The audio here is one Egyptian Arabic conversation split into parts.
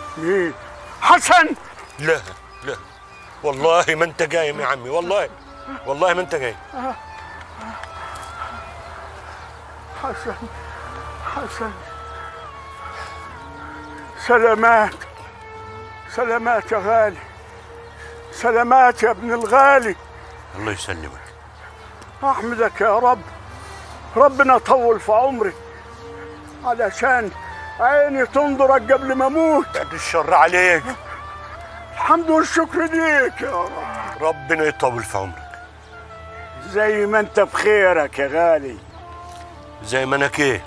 مين حسن لا لا والله ما انت قايم يا عمي والله والله ما انت قايم حسن حسن سلامات سلامات يا غالي سلامات يا ابن الغالي الله يسلمك احمدك يا رب ربنا طول في عمري علشان عيني تنظرك قبل ما اموت بعد الشر عليك الحمد والشكر ليك يا رب ربنا يطول في عمرك زي ما انت بخيرك يا غالي زي ما انا كيه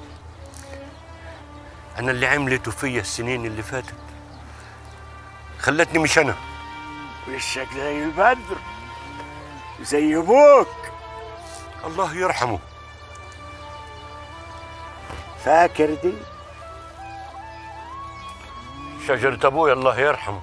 انا اللي عملته فيا السنين اللي فاتت خلتني مش انا وشك زي البدر زي ابوك الله يرحمه فاكر دي شجرة ابوي الله يرحمه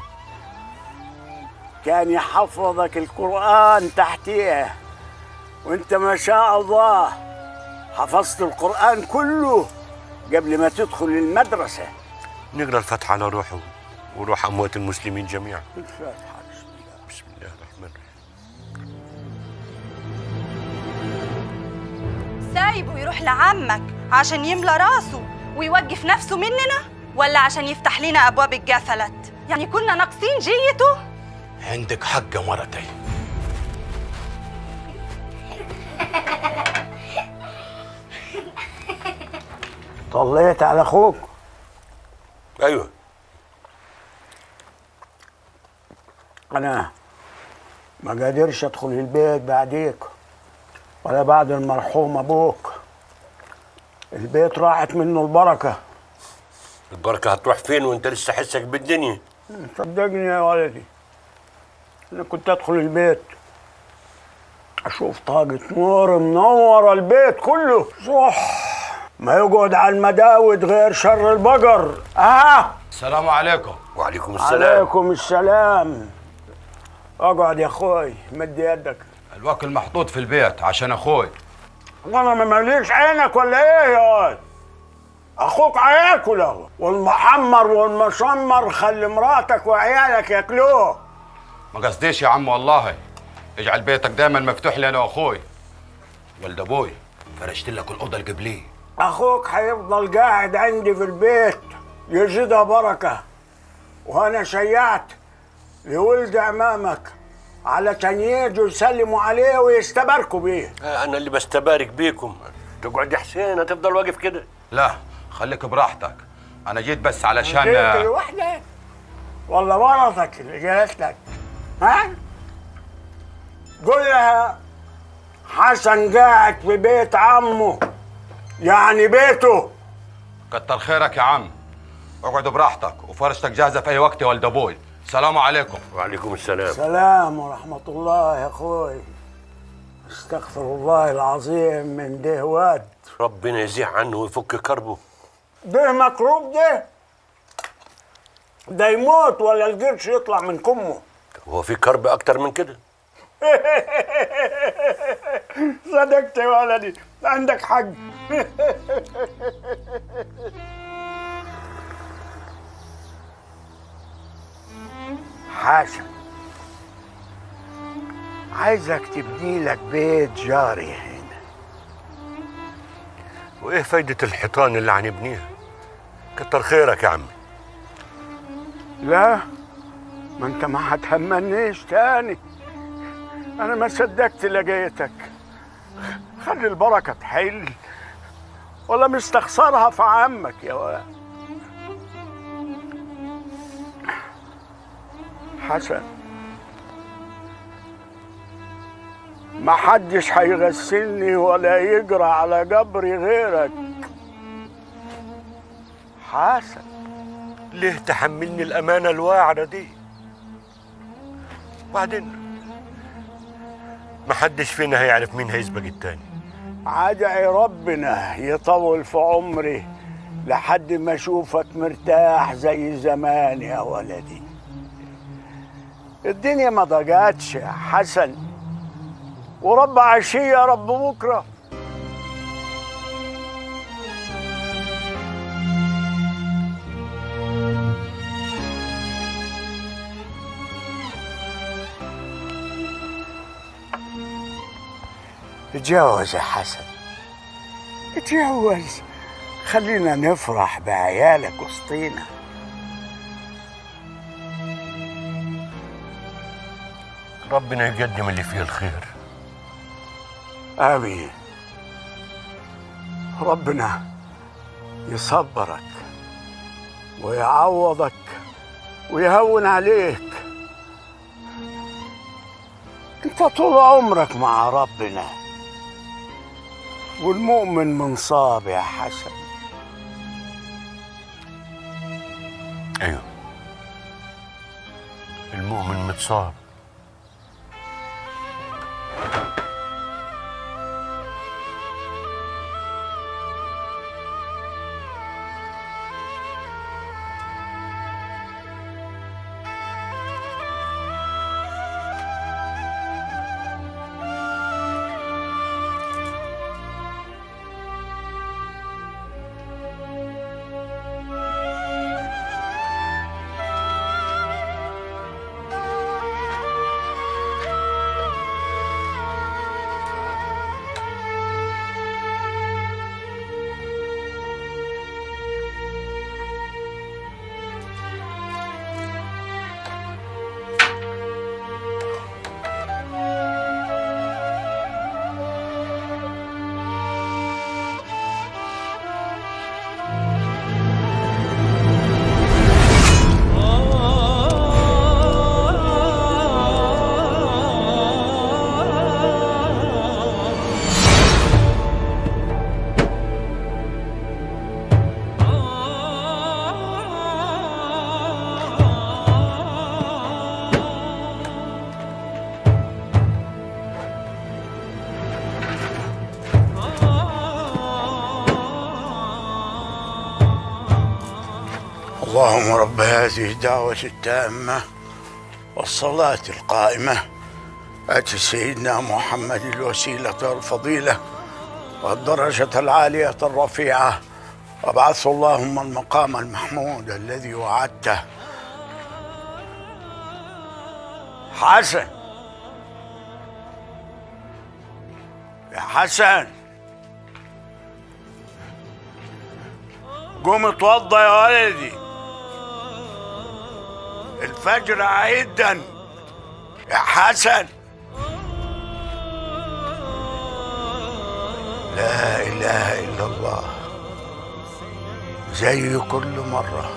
كان يحفظك القرآن تحتيها وانت ما شاء الله حفظت القرآن كله قبل ما تدخل المدرسة نقرا الفتح على روحه وروح اموات المسلمين جميعا الفاتحة بسم الله بسم الله الرحمن الرحيم سايبه يروح لعمك عشان يملى راسه ويوقف نفسه مننا ولا عشان يفتح لنا ابواب الجفلت يعني كنا ناقصين جيته عندك حق يا مرتي طليت على اخوك ايوه انا ما قادرش ادخل البيت بعديك ولا بعد المرحوم ابوك البيت راحت منه البركه البركه هتروح فين وانت لسه حسك بالدنيا صدقني يا ولدي انا كنت ادخل البيت اشوف طاقة نور منورة البيت كله صح ما يقعد على المداود غير شر البقر اه السلام عليكم وعليكم السلام عليكم السلام اقعد يا اخوي مد يدك الوكل محطوط في البيت عشان اخوي وانا ما ماليش عينك ولا ايه يا ولد اخوك هياكل اهو والمحمر والمشمر خلي مراتك وعيالك ياكلوه ما قصديش يا عم والله اجعل بيتك دايما مفتوح لي انا واخوي ولد ابوي فرشت لك الاوضه القبليه اخوك هيفضل قاعد عندي في البيت يزيدها بركه وانا شيعت لولد عمامك علشان يجوا يسلموا عليه ويستباركوا بيه آه، انا اللي بستبارك بيكم تقعد يا حسين هتفضل واقف كده لا خليك براحتك انا جيت بس جيت علشان لوحدك ولا مرضك اللي جات لك ها قول لها حسن قاعد في بيت عمه يعني بيته كتر خيرك يا عم اقعد براحتك وفرشتك جاهزه في اي وقت يا ولد ابوي السلام عليكم وعليكم السلام سلام ورحمة الله يا أخوي استغفر الله العظيم من ده واد ربنا يزيح عنه ويفك كربه ده مكروب ده ده يموت ولا القرش يطلع من كمه هو في كرب اكتر من كده صدقت يا ولدي عندك حق حاشا عايزك تبني لك بيت جاري هنا وايه فايدة الحيطان اللي هنبنيها كتر خيرك يا عمي لا ما انت ما هتهمنيش تاني انا ما صدقت لقيتك خلي البركه تحل ولا مستخسرها في عمك يا ولد حسن ما حدش هيغسلني ولا يجرى على قبري غيرك حسن ليه تحملني الامانة الواعرة دي وبعدين محدش فينا هيعرف مين هيسبق التاني عدعي ربنا يطول في عمري لحد ما اشوفك مرتاح زي زمان يا ولدي الدنيا ما ضاقتش يا حسن ورب عشية رب بكرة اتجوز يا حسن اتجوز خلينا نفرح بعيالك وسطينا ربنا يقدم اللي فيه الخير آمين ربنا يصبرك ويعوضك ويهون عليك انت طول عمرك مع ربنا والمؤمن منصاب يا حسن ايوه المؤمن متصاب اللهم رب هذه الدعوة التامة والصلاة القائمة آت سيدنا محمد الوسيلة والفضيلة والدرجة العالية الرفيعة وابعث اللهم المقام المحمود الذي وعدته حسن يا حسن قوم اتوضى يا ولدي الفجر عيدا يا حسن لا اله الا الله زي كل مره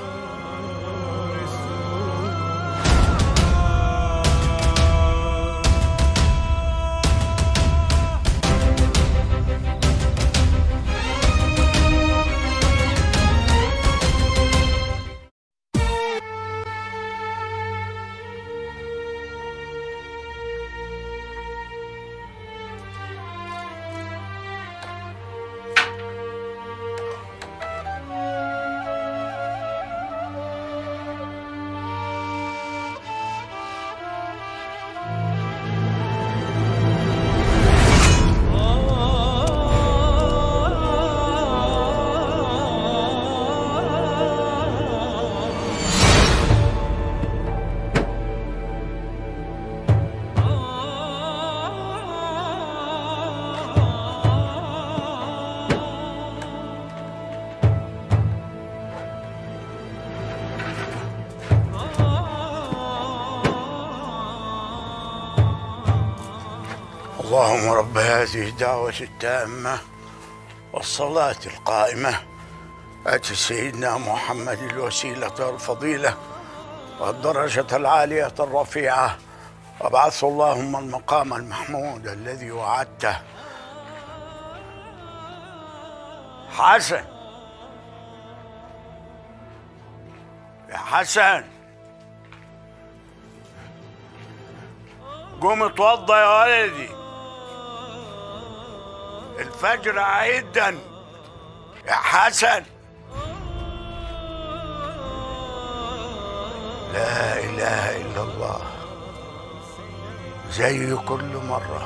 اللهم رب هذه الدعوة التامة والصلاة القائمة آت سيدنا محمد الوسيلة والفضيلة والدرجة العالية الرفيعة وابعث اللهم المقام المحمود الذي وعدته حسن يا حسن قوم اتوضى يا ولدي الفجر عيدا يا حسن لا اله الا الله زي كل مره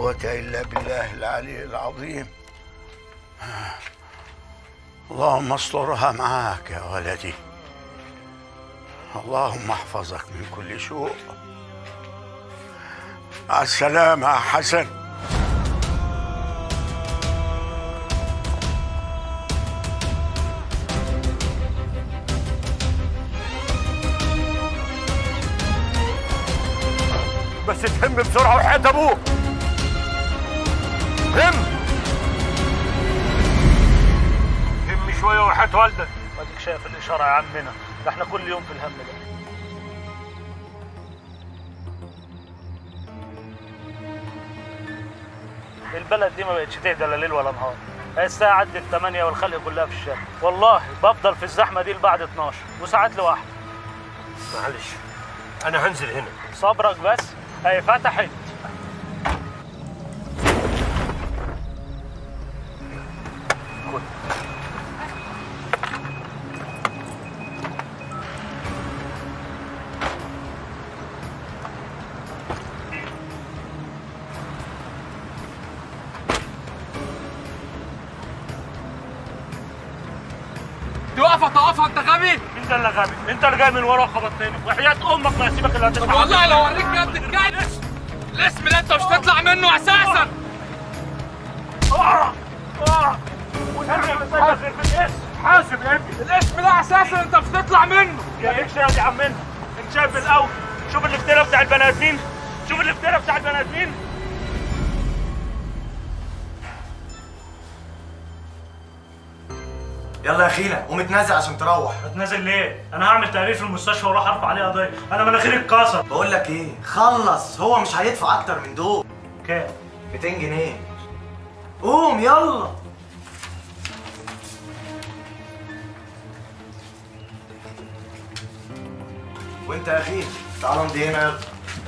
قوة إلا بالله العلي العظيم اللهم استرها معاك يا ولدي اللهم احفظك من كل سوء مع السلامة يا حسن بس تهم بسرعه وحياه ابوك هم هم شويه وحياه والدك اديك شايف الاشاره يا عمنا ده احنا كل يوم في الهم ده البلد دي ما بقتش تهدى لا ليل ولا نهار هي الساعة عدت 8 والخلق كلها في الشارع والله بفضل في الزحمة دي لبعد 12 وساعات لوحدي معلش انا هنزل هنا صبرك بس هي فتحت توقف توقف انت غبي مين ده اللي غبي؟ انت اللي جاي من ورا وخبطتني وحياة امك ما هسيبك الا طب هتدفع والله لو اوريك بجد الكلب الاسم ده انت مش هتطلع منه اساسا اه اه وترجع مسجل غير بالاسم حاسب يا ابني الاسم ده اساسا انت مش هتطلع منه يا ايش يا عمنا انت شايف الاول شوف الافتراء بتاع البني ادمين شوف الافتراء بتاع البني ادمين يلا يا خينا قوم اتنازل عشان تروح هتنازل ليه؟ انا هعمل تقرير في المستشفى واروح ارفع عليه قضيه انا مناخيري اتكسر بقول لك ايه خلص هو مش هيدفع اكتر من دول كام؟ 200 جنيه قوم يلا وانت يا اخي تعال امضي هنا يلا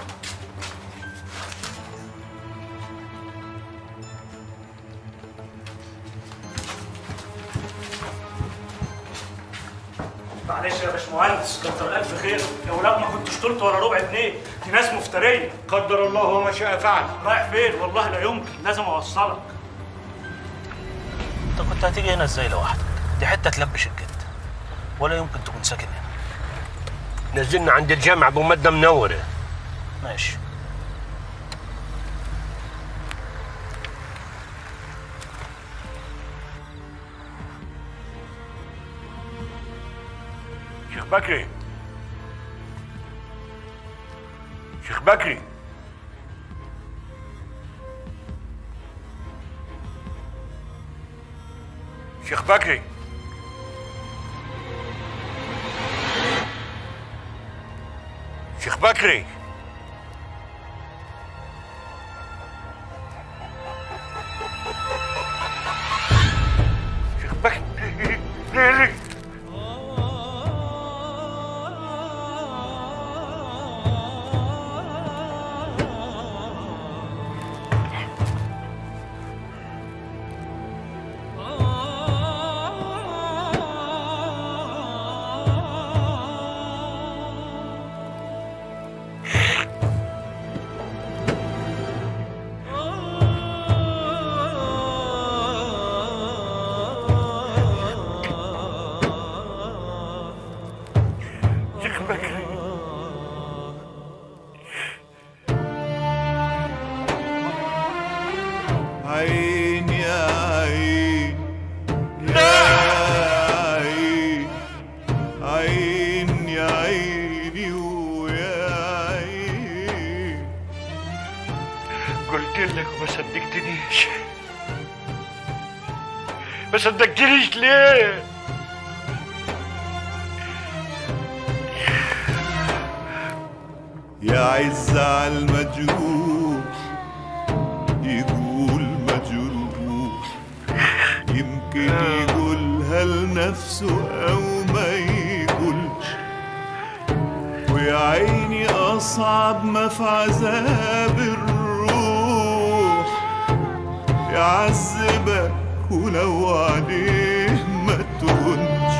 معلش يا باشمهندس كتر الف خير يا ولاد ما كنتش طلت ولا ربع جنيه دي ناس مفتريه قدر الله وما شاء فعل رايح فين والله لا يمكن لازم اوصلك انت كنت هتيجي هنا ازاي لوحدك دي حته تلبش الجد ولا يمكن تكون ساكن هنا نزلنا عند الجامع ابو مده منوره ماشي شيخ بكري شيخ بكري شيخ بكري شيخ بكري شيخ بكري ليلي شيخ بكري عين يا عين يا عين عين يا عيني ويا عين قلت لك وما صدقتنيش ما صدقتنيش ليه يا عز على المجروح يقول مجروح يمكن يقولها لنفسه او ما يقولش ويا عيني اصعب ما في عذاب الروح يعذبك ولو عليه ما تهونش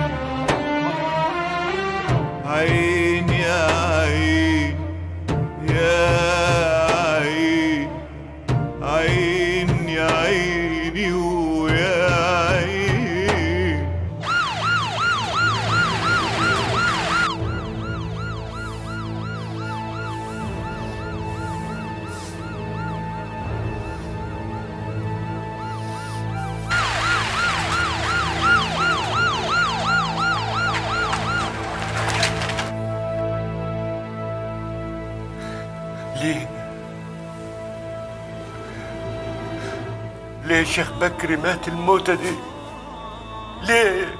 عين يا عين يا عين عين يا عيني ويا عين ليه ليه شيخ بكري مات الموتة دي ليه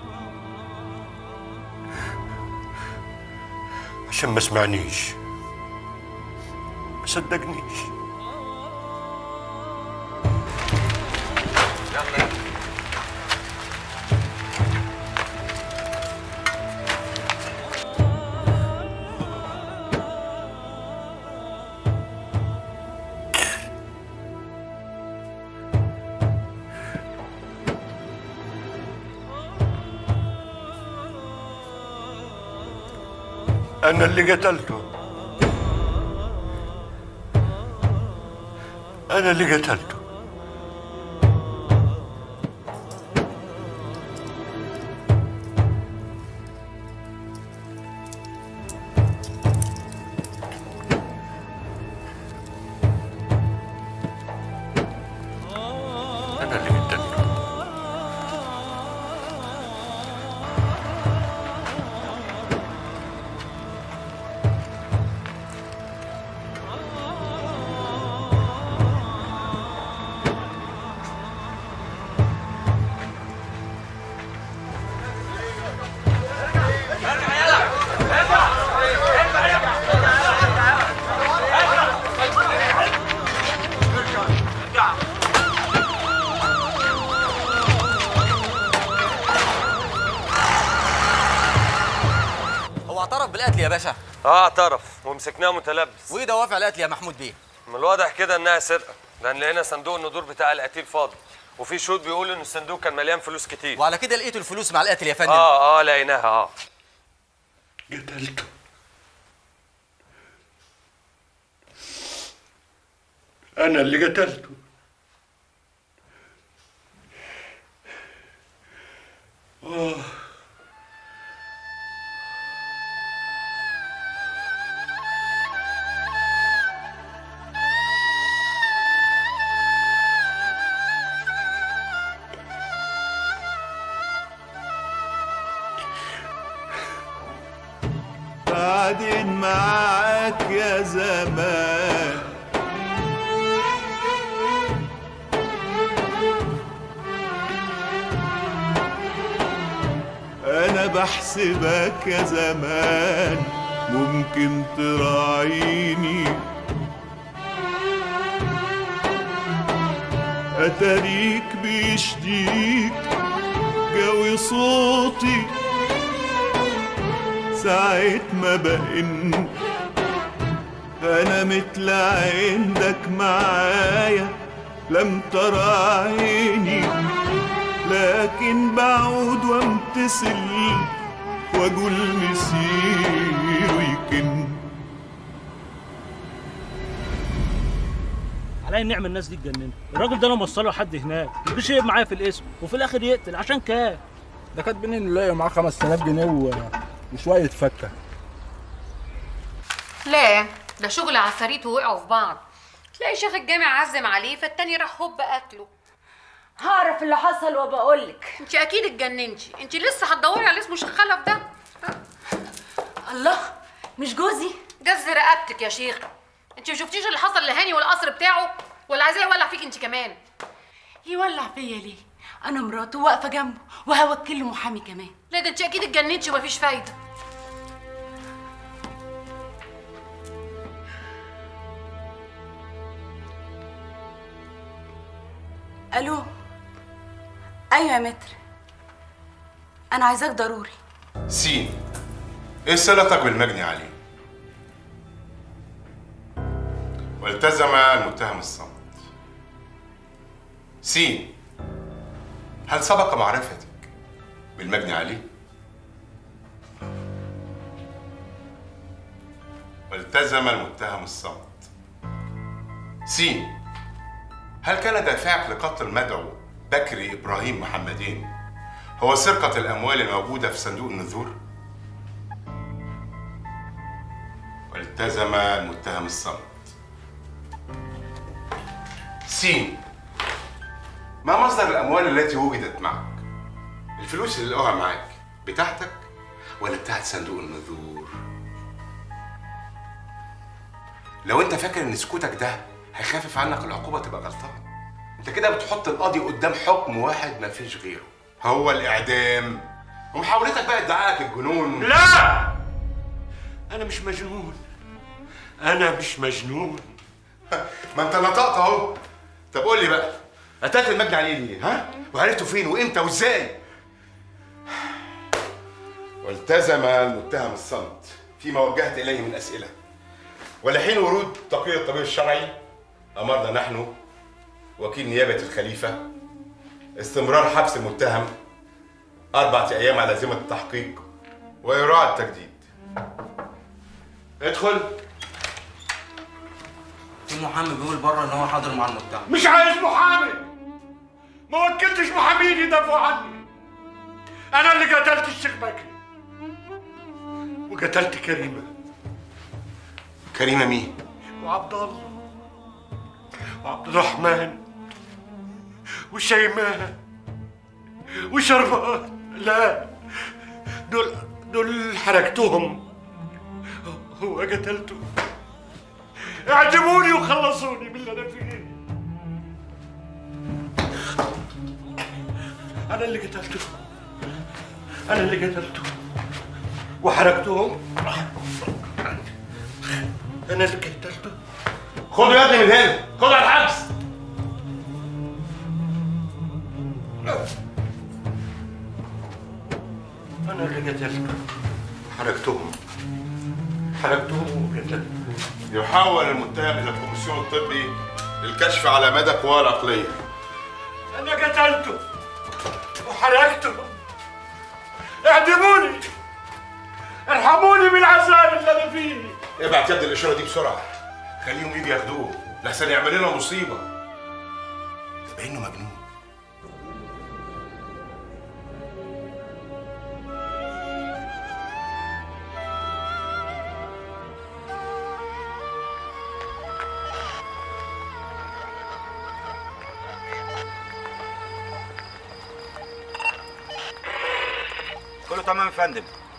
عشان ما سمعنيش ما صدقنيش أنا اللي قتلته أنا اللي قتلته أنا اللي قتلته هو اعترف بالقتل يا باشا اه اعترف ومسكناه متلبس وايه دوافع القتل يا محمود بيه من الواضح كده انها سرقه لان لقينا صندوق الندور بتاع القتيل فاضي وفي شهود بيقولوا ان الصندوق كان مليان فلوس كتير وعلى كده لقيتوا الفلوس مع القتل يا فندم اه اه لقيناها اه قتلته أنا اللي قتلته آه بعدين معاك يا زمان انا بحسبك يا زمان ممكن تراعيني اتاريك بيشديك جوي صوتي ساعة ما بقن أنا مثل عندك معايا لم ترى عيني لكن بعود وامتثل واقول مسير ويكن علي النعمه الناس دي اتجننت الراجل ده انا موصله لحد هناك مفيش شيء معايا في الاسم وفي الاخر يقتل عشان كام ده كاتبين انه لاقي معاه 5000 جنيه و... وشويه فكه لا ده شغل عفاريت ووقعوا في بعض تلاقي شيخ الجامع عزم عليه فالتاني راح هوب قتله هعرف اللي حصل وبقولك انت اكيد اتجننتي انت لسه هتدوري على اسمه شيخ خلف ده الله مش جوزي جز رقبتك يا شيخ انت ما شفتيش اللي حصل لهاني والقصر بتاعه ولا عايزاه يولع فيك انت كمان يولع فيا ليه انا مراته واقفه جنبه وهوكل له محامي كمان لا ده انت اكيد اتجننتي ومفيش فايده الو ايوه يا متر انا عايزاك ضروري سين ايه صلتك بالمجني عليه والتزم المتهم الصمت سين هل سبق معرفتك بالمجني عليه والتزم المتهم الصمت سين هل كان دافعك لقتل المدعو بكري إبراهيم محمدين هو سرقة الأموال الموجودة في صندوق النذور؟ والتزم المتهم الصمت سين ما مصدر الأموال التي وجدت معك؟ الفلوس اللي لقوها معاك بتاعتك ولا بتاعت صندوق النذور؟ لو انت فاكر ان سكوتك ده هيخفف عنك العقوبة تبقى غلطان انت كده بتحط القاضي قدام حكم واحد مفيش غيره هو الإعدام ومحاولتك بقى ادعائك الجنون لا انا مش مجنون انا مش مجنون ما انت نطقت اهو طب قول لي بقى قتلت المجني عليه ليه ها وعرفته فين وامتى وازاي والتزم المتهم الصمت فيما وجهت اليه من اسئله ولحين ورود تقرير الطبيب الشرعي امرنا نحن وكيل نيابه الخليفه استمرار حبس المتهم اربعه ايام على ذمه التحقيق ويراعى التجديد ادخل في محامي بيقول بره ان هو حاضر مع المتهم مش عايز محامي ما وكلتش محامين يدافعوا عني انا اللي قتلت الشيخ بكري وقتلت كريمه كريمه مين وعبد الله وعبد الرحمن وشيماء وشربات لا دول دول حرقتهم هو قتلته اعدموني وخلصوني من اللي انا فيه انا اللي قتلته انا اللي قتلته وحرقتهم انا اللي قتلته خدوا يا ابني من هنا خدوا على الحبس انا اللي قتلته حرقتهم حرقتهم وقتلته يحول المتهم الى الكوميسيون الطبي للكشف على مدى قواه العقليه انا قتلته وحرقته اعدموني ارحموني من العذاب اللي انا فيه ابعت يد الاشاره دي بسرعه خليهم يجي ياخدوه لحسن يعمل لنا مصيبه ده باينه مجنون كله تمام يا فندم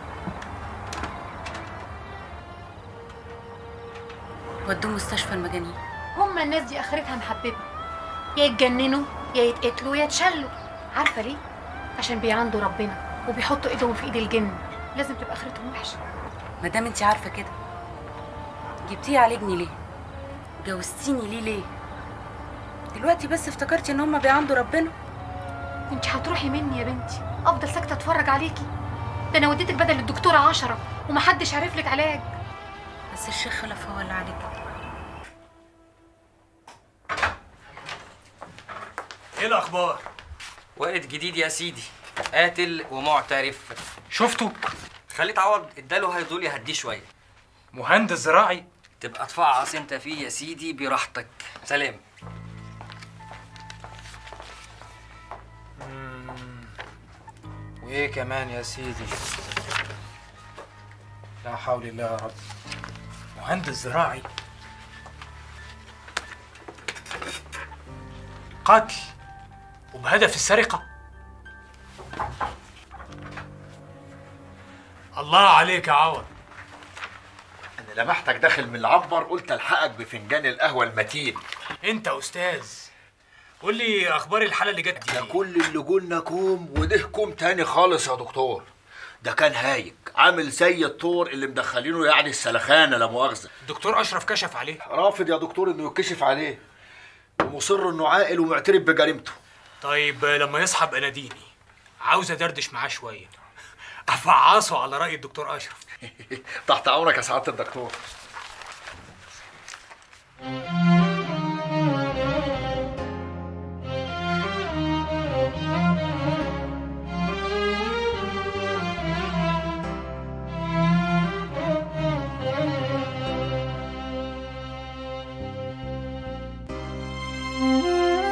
ودوه مستشفى المجانين هما الناس دي اخرتها محببه يا يتجننوا يا يتقتلوا يا يتشلوا عارفه ليه عشان بيعندوا ربنا وبيحطوا ايدهم في ايد الجن لازم تبقى اخرتهم وحشه ما دام انت عارفه كده جبتيه يعالجني ليه جوزتيني ليه ليه دلوقتي بس افتكرتي ان هما بيعندوا ربنا انت هتروحي مني يا بنتي افضل ساكته اتفرج عليكي ده انا وديتك بدل الدكتوره عشرة ومحدش عارف لك علاج بس الشيخ خلف هو اللي عليك ايه الاخبار وارد جديد يا سيدي قاتل ومعترف شفته خليت عوض اداله هيدول يهديه شويه مهندس زراعي تبقى تفعص انت فيه يا سيدي براحتك سلام وايه كمان يا سيدي لا حول الله يا رب مهندس زراعي قتل وبهدف السرقة الله عليك يا عوض انا لمحتك داخل من العنبر قلت الحقك بفنجان القهوه المتين انت استاذ قول لي اخبار الحاله اللي جت دي ده كل اللي قلنا كوم وده كوم تاني خالص يا دكتور ده كان هايج عامل زي الطور اللي مدخلينه يعني السلخانه لا مؤاخذه الدكتور اشرف كشف عليه رافض يا دكتور انه يتكشف عليه ومصر انه عاقل ومعترف بجريمته طيب لما يصحى بقى ناديني عاوز ادردش معاه شويه افعصه على راي الدكتور اشرف تحت امرك يا سعاده الدكتور Thank you.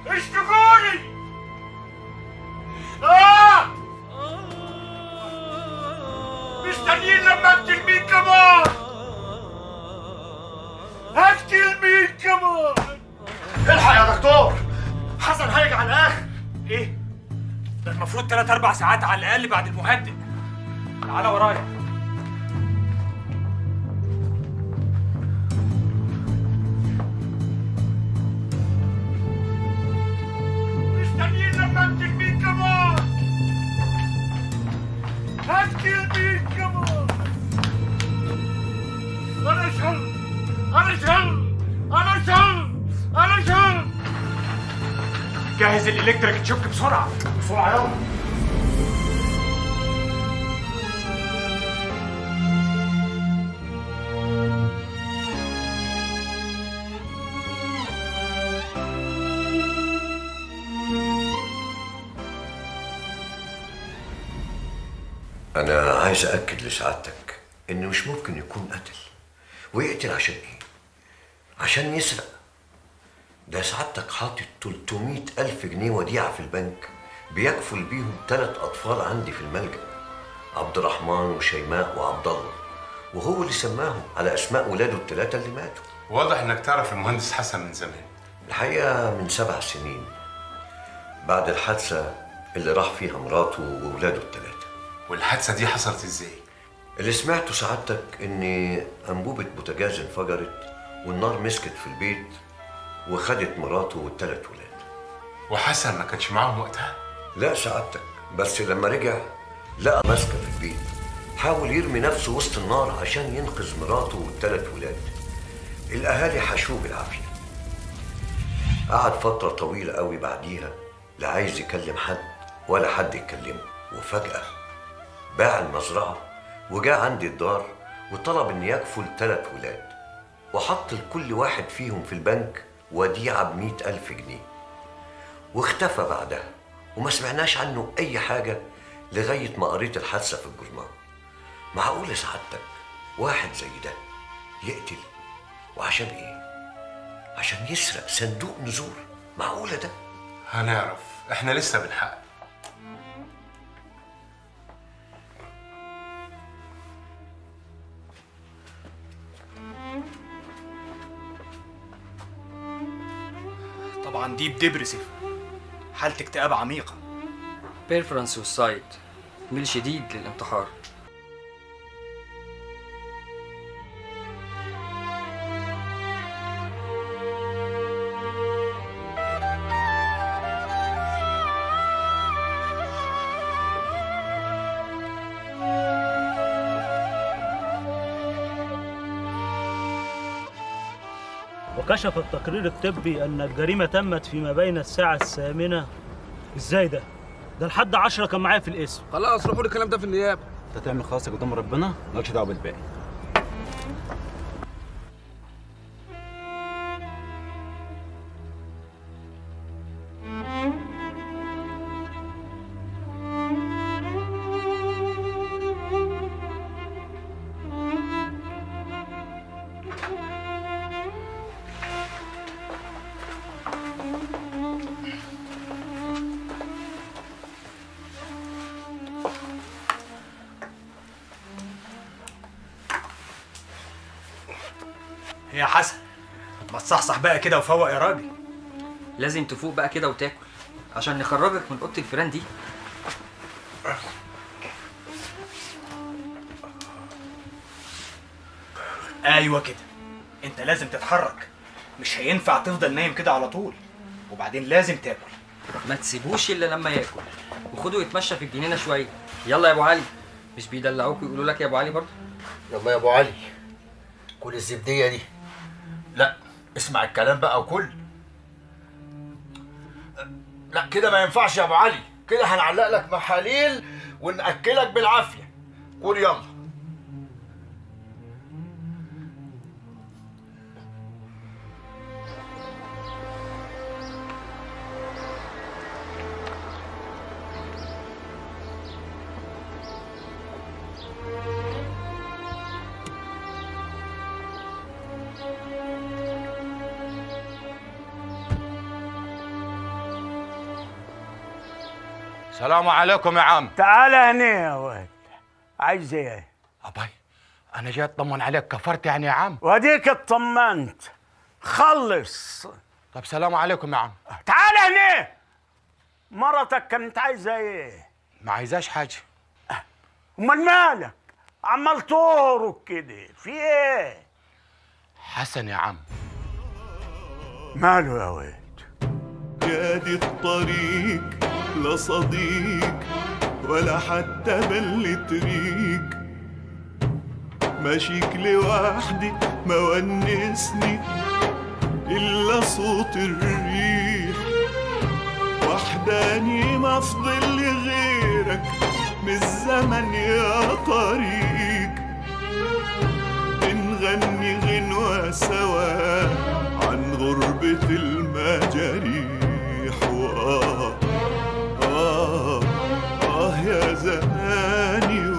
اشتكوني اه مستنيين لما اقتل مين كمان هقتل مين كمان الحق يا دكتور حسن هيجي على الاخر ايه ده المفروض ثلاث اربع ساعات على الاقل بعد المهدئ تعالى ورايا مستنيين لما اقتل مين كمان هقتل مين كمان انا شل انا شل انا شل انا شل جهز الالكتريك تشوك بسرعه بسرعه يلا أنا عايز أأكد لسعادتك إنه مش ممكن يكون قتل ويقتل عشان إيه؟ عشان يسرق ده سعادتك حاطط 300 ألف جنيه وديعة في البنك بيكفل بيهم ثلاث أطفال عندي في الملجأ عبد الرحمن وشيماء وعبد الله وهو اللي سماهم على أسماء ولاده الثلاثة اللي ماتوا واضح انك تعرف المهندس حسن من زمان الحقيقة من سبع سنين بعد الحادثة اللي راح فيها مراته وولاده الثلاثة والحادثة دي حصلت ازاي؟ اللي سمعته سعادتك ان انبوبة بوتاجاز انفجرت والنار مسكت في البيت وخدت مراته والثلاث ولاد وحسن ما كانش معاهم وقتها؟ لا سعادتك بس لما رجع لقى ماسكة في البيت حاول يرمي نفسه وسط النار عشان ينقذ مراته والثلاث ولاد الاهالي حشوه بالعافية قعد فترة طويلة قوي بعديها لا عايز يكلم حد ولا حد يكلمه وفجأة باع المزرعة وجاء عندي الدار وطلب إن يكفل ثلاث ولاد وحط لكل واحد فيهم في البنك وديعة بمئة ألف جنيه واختفى بعدها وما سمعناش عنه أي حاجة لغاية ما قريت الحادثة في الجورنال معقول سعادتك واحد زي ده يقتل وعشان إيه؟ عشان يسرق صندوق نزور معقولة ده؟ هنعرف احنا لسه بنحقق طبعا دي بدبرسيف حالة اكتئاب عميقة بيرفرنس سوسايد ميل شديد للانتحار وكشف التقرير الطبي أن الجريمة تمت فيما بين الساعة الثامنة إزاي ده؟ ده لحد عشرة كان معايا في الاسم خلاص روحوا لي الكلام ده في النيابه انت تعمل خلاص قدام ربنا مالكش دعوه بالباقي يا حسن ما تصحصح بقى كده وفوق يا راجل لازم تفوق بقى كده وتاكل عشان نخرجك من اوضه الفيران دي ايوه كده انت لازم تتحرك مش هينفع تفضل نايم كده على طول وبعدين لازم تاكل ما تسيبوش الا لما ياكل وخده يتمشى في الجنينه شويه يلا يا ابو علي مش بيدلعوك ويقولوا لك يا ابو علي برضه يلا يا ابو علي كل الزبديه دي لا اسمع الكلام بقى وكل لا كده ما ينفعش يا ابو علي كده هنعلق لك محاليل وناكلك بالعافيه كل يلا السلام عليكم يا عم تعال هنا يا ولد عايز ايه أباي أنا جاي أطمن عليك كفرت يعني يا عم واديك اطمنت خلص طب سلام عليكم يا عم تعال هنا مرتك كانت عايزه ايه ما عايزاش حاجة امال مالك عمال تهرج كده في ايه حسن يا عم ماله يا ولد يا دي الطريق لا صديق ولا حتى بلة ريق ماشيك لوحدي ما ونسني إلا صوت الريح وحداني ما فضل لي غيرك من الزمن يا طريق بنغني غنوة سوا عن غربة المجاريح وآه آه آه يا زماني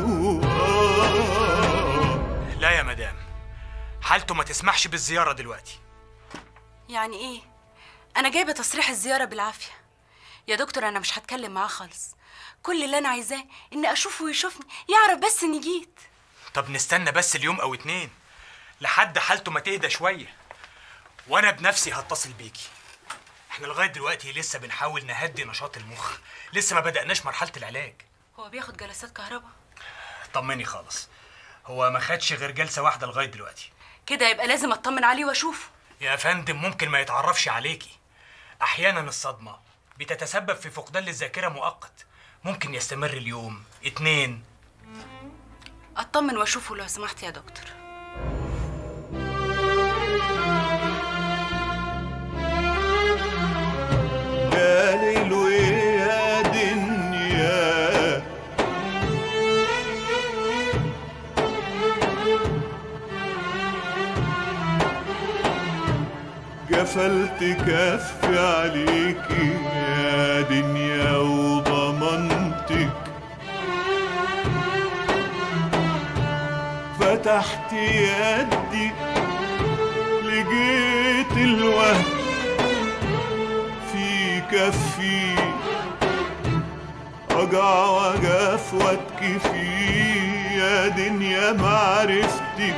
وآه لا يا مدام حالته ما تسمحش بالزيارة دلوقتي يعني ايه انا جايبه تصريح الزياره بالعافيه يا دكتور انا مش هتكلم معاه خالص كل اللي انا عايزاه اني اشوفه ويشوفني يعرف بس اني جيت طب نستنى بس اليوم او اتنين لحد حالته ما تهدى شوية وانا بنفسي هتصل بيكي احنا لغاية دلوقتي لسه بنحاول نهدي نشاط المخ لسه ما بدأناش مرحلة العلاج هو بياخد جلسات كهرباء طمني خالص هو ما خدش غير جلسة واحدة لغاية دلوقتي كده يبقى لازم اطمن عليه واشوفه يا فندم ممكن ما يتعرفش عليكي احيانا الصدمة بتتسبب في فقدان للذاكرة مؤقت ممكن يستمر اليوم اتنين اطمن واشوفه لو سمحت يا دكتور يا ليل ويا دنيا قفلت كفي عليكي يا دنيا وضمنتك فتحت يدي لقيت الوهم في كفي أقع وقف واتكي فيه يا دنيا معرفتك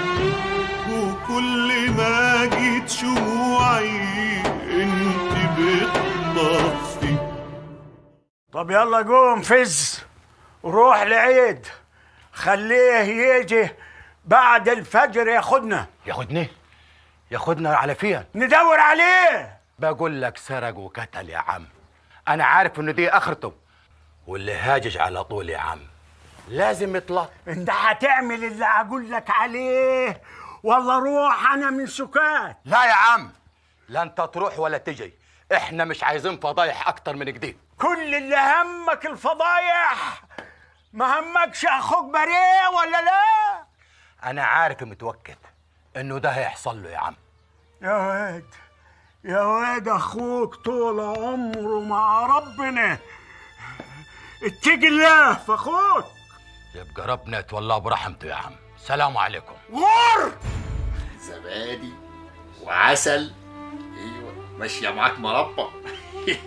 وكل ما جيت شموعي انت بتطفي طب يلا قوم فز وروح لعيد خليه يجي بعد الفجر ياخدنا ياخدني ياخدنا على فين ندور عليه بقول لك سرق وقتل يا عم انا عارف انه دي اخرته واللي هاجج على طول يا عم لازم يطلع انت هتعمل اللي اقول لك عليه والله روح انا من سكات لا يا عم لا انت تروح ولا تجي احنا مش عايزين فضايح اكتر من كده كل اللي همك الفضايح ما همكش اخوك بريه ولا لا انا عارف متوكد انه ده هيحصل له يا عم يا واد يا واد اخوك طول عمره مع ربنا اتقي الله في اخوك يبقى ربنا يتولاه برحمته يا عم سلام عليكم غور زبادي وعسل ايوه ماشيه معاك مربى ايوه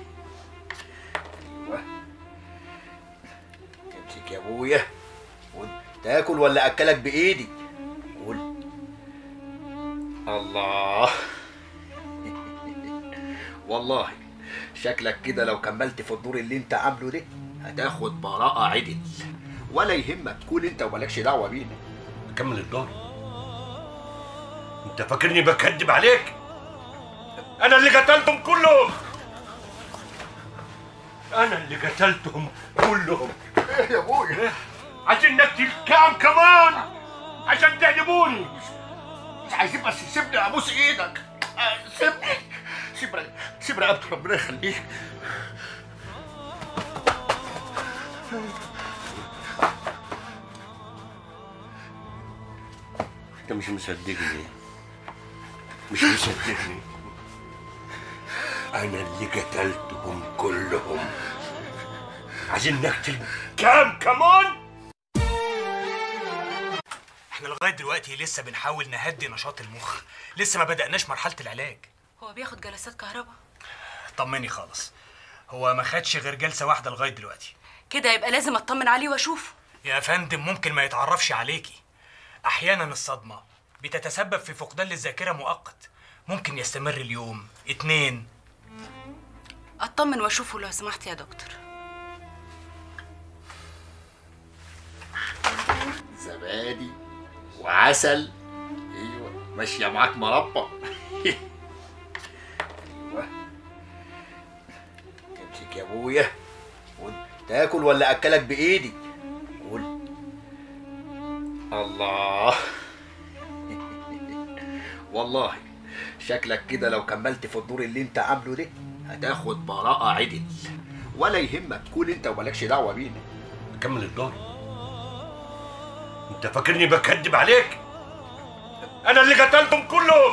امسك يا ابويا خد تاكل ولا اكلك بايدي قول الله والله شكلك كده لو كملت في الدور اللي انت عامله ده هتاخد براءة عدل ولا يهمك كل انت ومالكش دعوة بينا كمل الدور انت فاكرني بكذب عليك انا اللي قتلتهم كلهم انا اللي قتلتهم كلهم ايه يا ابويا عشان نقتل كام كمان عشان تعجبوني مش عايزين بس سيبني ابوس ايدك آه، سيبني سيب رق- سيب رقبتي ربنا يخليك انت مش مصدقني مش مصدقني انا اللي قتلتهم كلهم عايزين نقتل كام كمان احنا لغاية دلوقتي لسه بنحاول نهدي نشاط المخ لسه ما بدأناش مرحلة العلاج هو بياخد جلسات كهرباء طمني خالص هو ما خدش غير جلسه واحده لغايه دلوقتي كده يبقى لازم اطمن عليه واشوفه يا فندم ممكن ما يتعرفش عليكي احيانا الصدمه بتتسبب في فقدان للذاكره مؤقت ممكن يستمر اليوم اتنين اطمن واشوفه لو سمحت يا دكتور زبادي وعسل ايوه ماشيه معاك مربى ايوه امسك يا ابويا خد تاكل ولا اكلك بايدي قول الله والله شكلك كده لو كملت في الدور اللي انت عامله ده هتاخد براءة عدل ولا يهمك كون انت ومالكش دعوة بينا كمل الدور انت فاكرني بكذب عليك انا اللي قتلتهم كلهم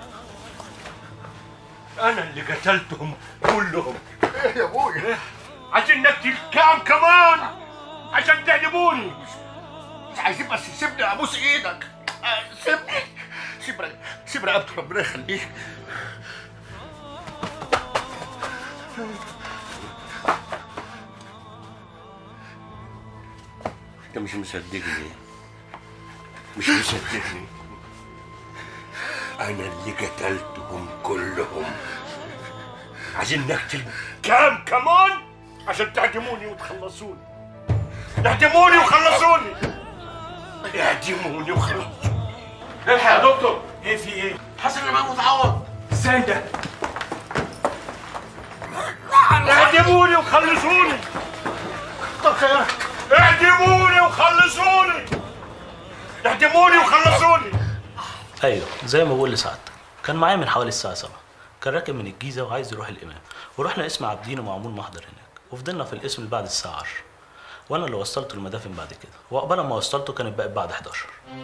انا اللي قتلتهم كلهم ايه يا ابويا عشان نقتل كام كمان عشان تعجبوني مش عايزين بس سيبني ابوس ايدك آه، سيبني سيب رق- سيب رقبتي ربنا يخليك انت مش مصدقني مش مصدقني انا اللي قتلتهم كلهم عايزين نقتل كام كمان عشان تعدموني وتخلصوني اعدموني وخلصوني اعدموني وخلصوني الحق يا دكتور ايه في ايه حسن انا معاه متعور ازاي ده اعدموني وخلصوني طب خيرك اعدموني وخلصوني اعدموني وخلصوني ايوه زي ما بقول لسعادتك كان معايا من حوالي الساعه 7 كان راكب من الجيزه وعايز يروح الامام ورحنا اسم عابدين ومعمول محضر هناك وفضلنا في الاسم لبعد الساعه 10 وانا اللي وصلته المدافن بعد كده وقبل ما وصلته كانت بقت بعد 11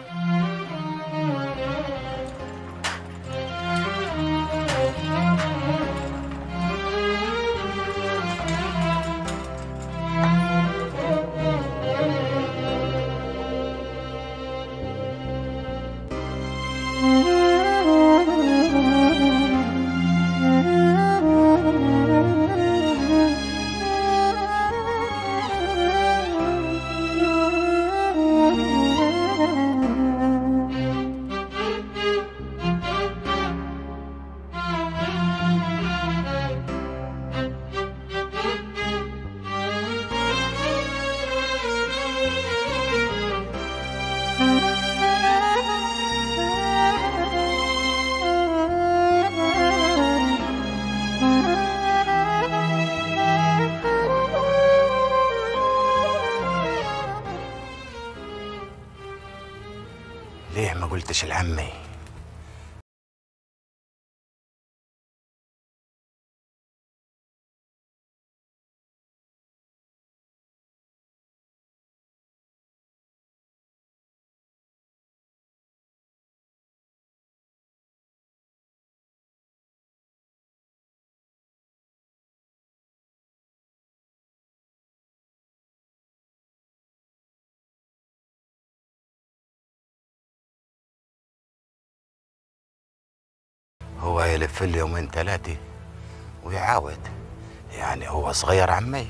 ليه ما قلتش لعمي هو هيلف لي يومين ثلاثة ويعاود يعني هو صغير عمي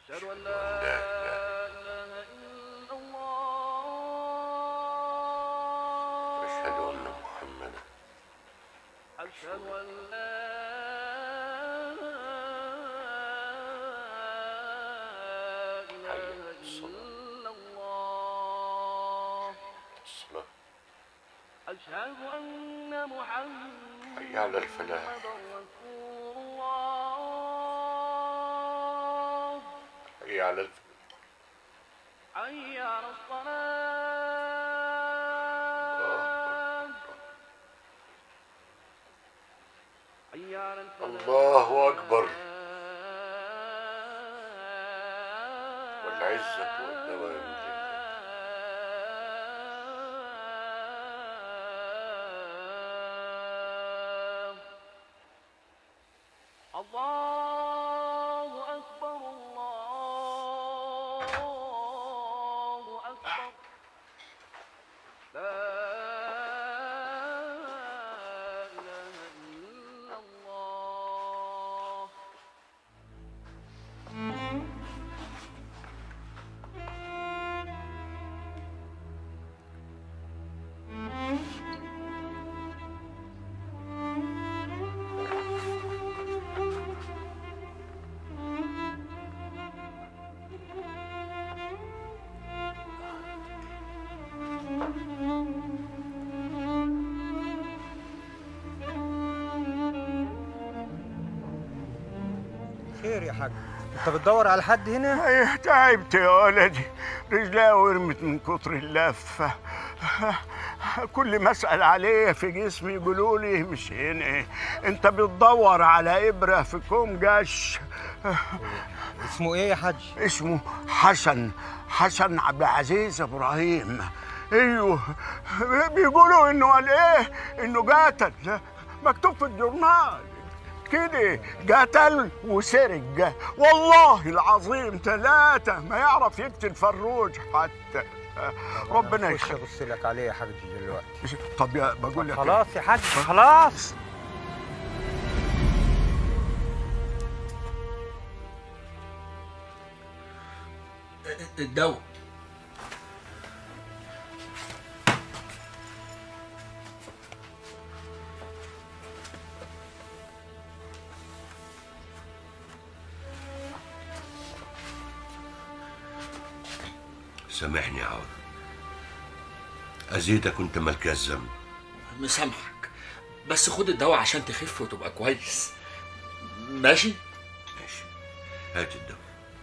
أشهد أن لا إله إلا الله أشهد أن محمدا أشهد أن لا إله إلا الله الصلاة أشهد أن محمدا حي على الفلاح رسول الله حي على الفلاح حي على الصلاة حي على الفلاح الله أكبر والعزة والدوام الله أكبر الله أكبر لا إله إلا الله خير يا حاج انت بتدور على حد هنا ايه تعبت يا ولدي رجلي ورمت من كتر اللفة كل ما اسأل عليه في جسمي يقولوا لي مش هنا انت بتدور على ابرة في كوم جش اسمه ايه يا حاج اسمه حسن حسن عبد العزيز ابراهيم ايوه بيقولوا انه قال ايه انه قتل مكتوب في الجورنال كده قتل وسرق والله العظيم ثلاثة ما يعرف يقتل فروج حتى ربنا يخليك يخليك ابص لك عليه يا حاج دلوقتي طب يا بقول لك خلاص يا حاج خلاص الدواء سامحني يا عوض أزيدك وأنت مالك الذنب مسامحك بس خد الدواء عشان تخف وتبقى كويس ماشي هات الدواء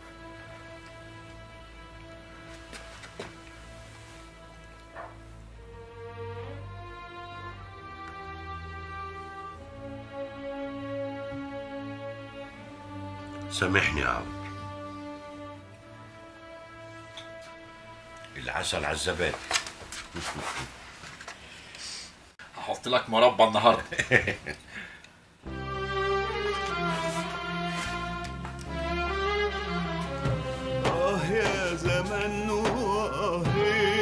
سامحني يا عوض العسل على الزبادي هحط لك مربى النهارده آه يا زمن وآهي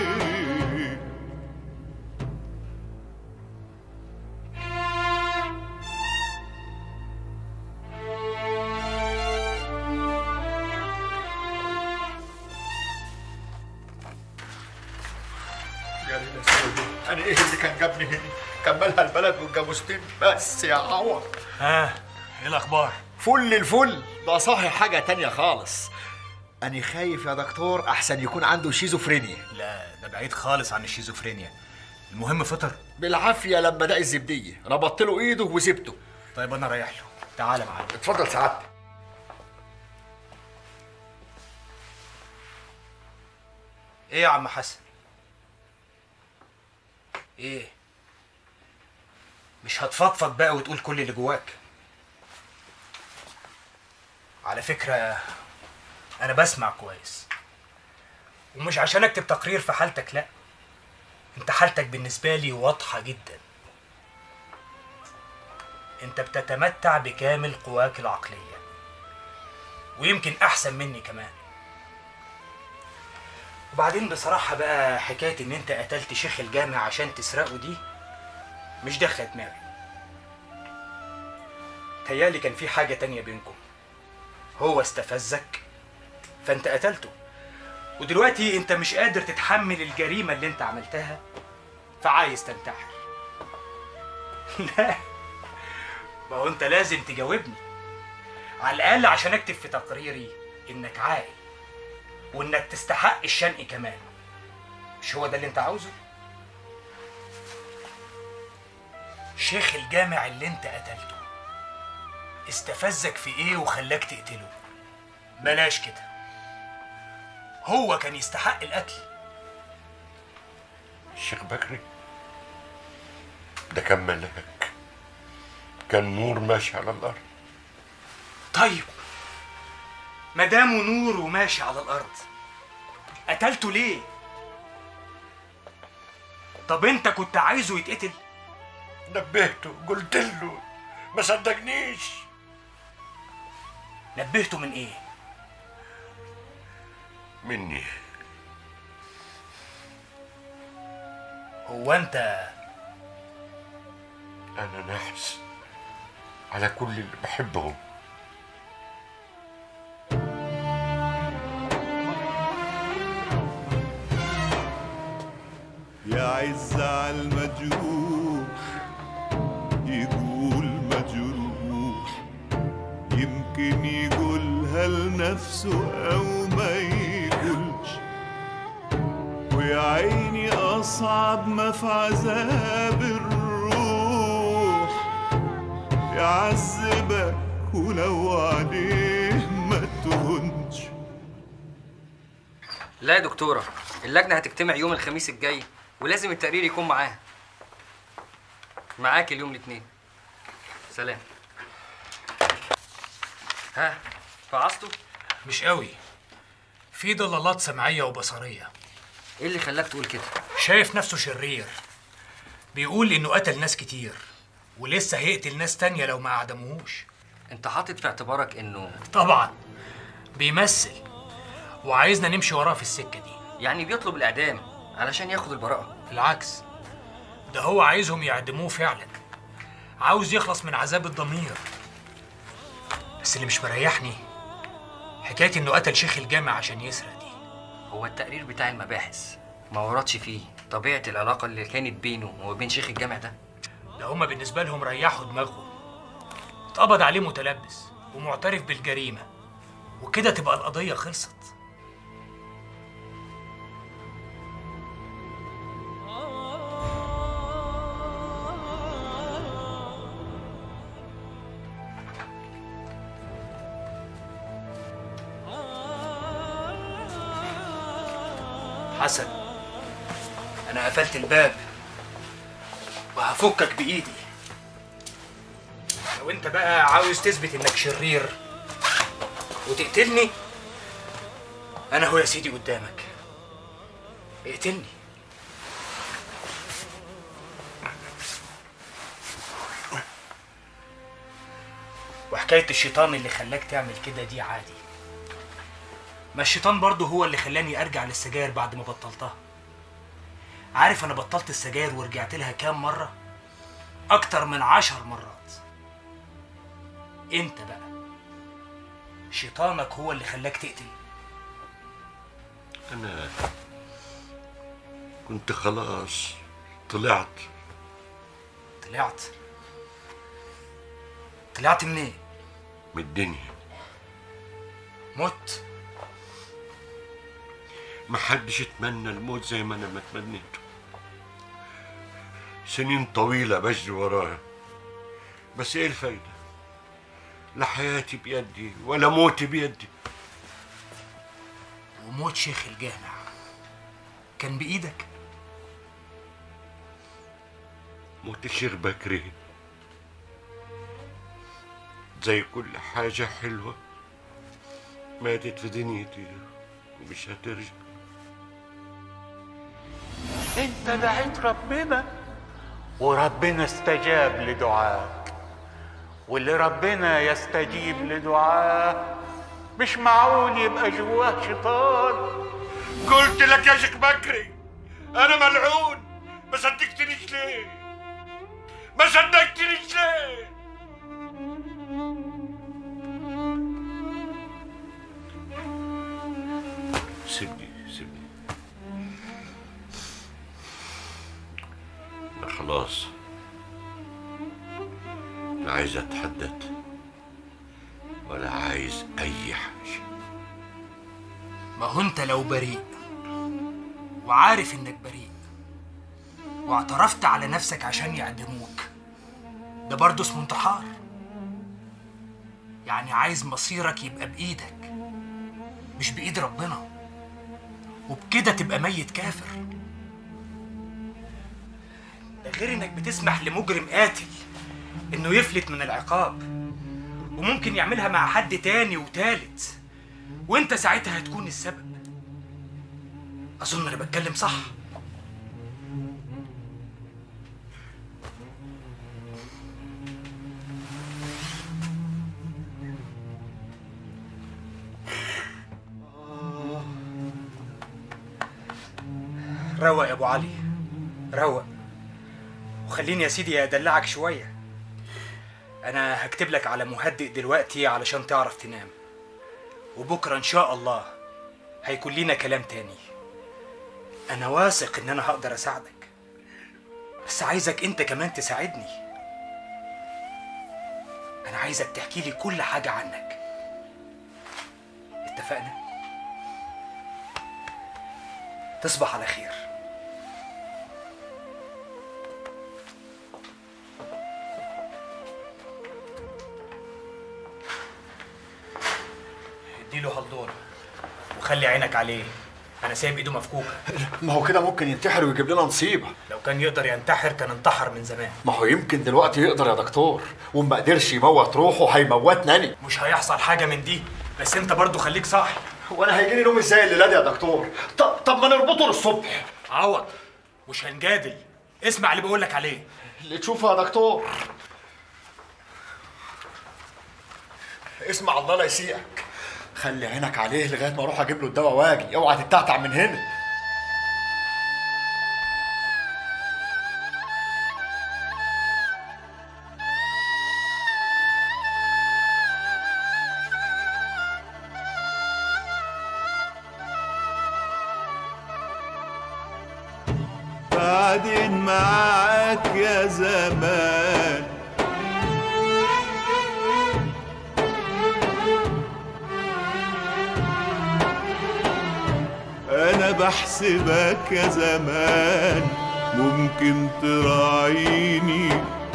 يا ليلى سودي انا ايه اللي كان جابني هنا كملها البلد واتجوزتني بس يا عوض ها ايه الاخبار فل الفل ده صحي حاجه تانية خالص انا خايف يا دكتور احسن يكون عنده شيزوفرينيا لا ده بعيد خالص عن الشيزوفرينيا المهم فطر بالعافيه لما دق الزبديه ربطت له ايده وسبته طيب انا رايح له تعالى معايا اتفضل سعادتك ايه يا عم حسن ايه مش هتفضفض بقى وتقول كل اللي جواك على فكرة أنا بسمع كويس ومش عشان أكتب تقرير في حالتك لأ أنت حالتك بالنسبة لي واضحة جدا أنت بتتمتع بكامل قواك العقلية ويمكن أحسن مني كمان وبعدين بصراحة بقى حكاية إن أنت قتلت شيخ الجامع عشان تسرقه دي مش داخلة دماغي تهيالي كان في حاجة تانية بينكم هو استفزك فانت قتلته ودلوقتي انت مش قادر تتحمل الجريمه اللي انت عملتها فعايز تنتحر لا ما هو انت لازم تجاوبني على الاقل عشان اكتب في تقريري انك عاقل وانك تستحق الشنق كمان مش هو ده اللي انت عاوزه شيخ الجامع اللي انت قتلته استفزك في ايه وخلاك تقتله بلاش كده هو كان يستحق القتل الشيخ بكري ده كان ملاك كان نور ماشي على الارض طيب مدامه نور وماشي على الارض قتلته ليه طب انت كنت عايزه يتقتل نبهته قلت له ما صدقنيش نبهته من ايه مني هو انت انا نحس على كل اللي بحبهم يا عز على المجروح يقول مجروح يمكن يقولها لنفسه أو ما يقولش ويا عيني أصعب ما في عذاب الروح يعذبك ولو عليه ما تهونش لا يا دكتورة اللجنة هتجتمع يوم الخميس الجاي ولازم التقرير يكون معاها معاك اليوم الاثنين سلام ها فعصته؟ مش قوي في ضلالات سمعية وبصرية ايه اللي خلاك تقول كده؟ شايف نفسه شرير بيقول انه قتل ناس كتير ولسه هيقتل ناس تانية لو ما اعدموهوش انت حاطط في اعتبارك انه طبعا بيمثل وعايزنا نمشي وراه في السكة دي يعني بيطلب الاعدام علشان ياخد البراءة بالعكس ده هو عايزهم يعدموه فعلا عاوز يخلص من عذاب الضمير بس اللي مش مريحني حكاية انه قتل شيخ الجامع عشان يسرق دي هو التقرير بتاع المباحث ما وردش فيه طبيعة العلاقة اللي كانت بينه وبين شيخ الجامع ده ده هما بالنسبة لهم ريحوا دماغهم اتقبض عليه متلبس ومعترف بالجريمة وكده تبقى القضية خلصت حسن انا قفلت الباب وهفكك بايدي لو انت بقى عاوز تثبت انك شرير وتقتلني انا هو يا سيدي قدامك اقتلني وحكاية الشيطان اللي خلاك تعمل كده دي عادي ما الشيطان برضه هو اللي خلاني ارجع للسجاير بعد ما بطلتها عارف انا بطلت السجاير ورجعت لها كام مرة اكتر من عشر مرات انت بقى شيطانك هو اللي خلاك تقتل انا كنت خلاص طلعت طلعت طلعت منين من الدنيا مت محدش يتمنى الموت زي ما انا ما تمنيته سنين طويلة بجري ورايا بس ايه الفايدة لا حياتي بيدي ولا موتي بيدي وموت شيخ الجامع كان بايدك موت الشيخ بكري زي كل حاجة حلوة ماتت في دنيتي ومش هترجع انت دعيت ربنا وربنا استجاب لدعاك واللي ربنا يستجيب لدعاه مش معقول يبقى جواه شيطان قلت لك يا شيخ بكري انا ملعون ما صدقتنيش ليه ما صدقتنيش ليه لا عايز اتحدث ولا عايز اي حاجه ما هو انت لو بريء وعارف انك بريء واعترفت على نفسك عشان يعدموك ده برضه اسمه انتحار يعني عايز مصيرك يبقى بايدك مش بايد ربنا وبكده تبقى ميت كافر ده غير انك بتسمح لمجرم قاتل انه يفلت من العقاب وممكن يعملها مع حد تاني وتالت وانت ساعتها هتكون السبب اظن انا بتكلم صح روق يا ابو علي روق وخليني يا سيدي ادلعك شويه انا هكتب لك على مهدئ دلوقتي علشان تعرف تنام وبكره ان شاء الله هيكون لينا كلام تاني انا واثق ان انا هقدر اساعدك بس عايزك انت كمان تساعدني انا عايزك تحكي لي كل حاجه عنك اتفقنا تصبح على خير اديله هالدور وخلي عينك عليه انا سايب ايده مفكوكه ما هو كده ممكن ينتحر ويجيب لنا نصيبه لو كان يقدر ينتحر كان انتحر من زمان ما هو يمكن دلوقتي يقدر يا دكتور وما قدرش يموت روحه هيموتنا أنا مش هيحصل حاجه من دي بس انت برضو خليك صاحي وانا هيجي لي نوم ازاي الليله دي يا دكتور طب طب ما نربطه للصبح عوض مش هنجادل اسمع اللي بقول لك عليه اللي تشوفه يا دكتور اسمع الله لا يسيئك خلي عينك عليه لغايه ما اروح اجيب له الدواء واجي اوعى تتعتع من هنا بعدين معاك يا زمان انا بحسبك يا زمان ممكن تراعيني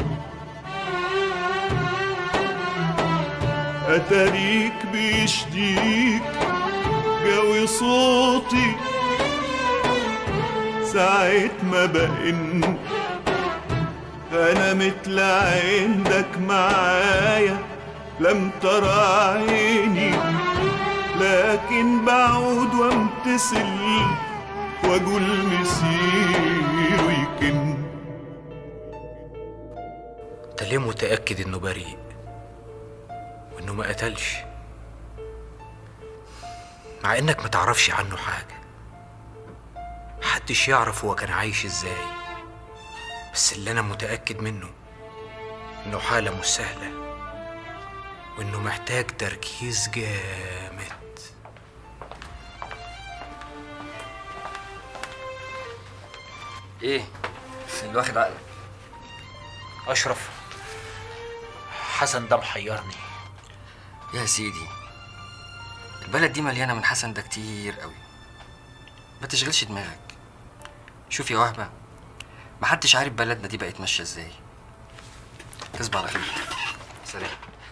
اتاريك بيشديك جوي صوتي ساعة ما بقن أنا مثل عندك معايا لم ترى عيني لكن بعود وامتثل واقول مسير ويكن انت ليه متاكد انه بريء وانه ما قتلش مع انك ما تعرفش عنه حاجه محدش يعرف هو كان عايش ازاي بس اللي انا متاكد منه انه حاله مش سهله وانه محتاج تركيز جامد ايه اللي واخد عقلك اشرف حسن ده محيرني يا سيدي البلد دي مليانه من حسن ده كتير قوي ما تشغلش دماغك شوف يا وهبه محدش عارف بلدنا دي بقت ماشيه ازاي تصبح على خير سلام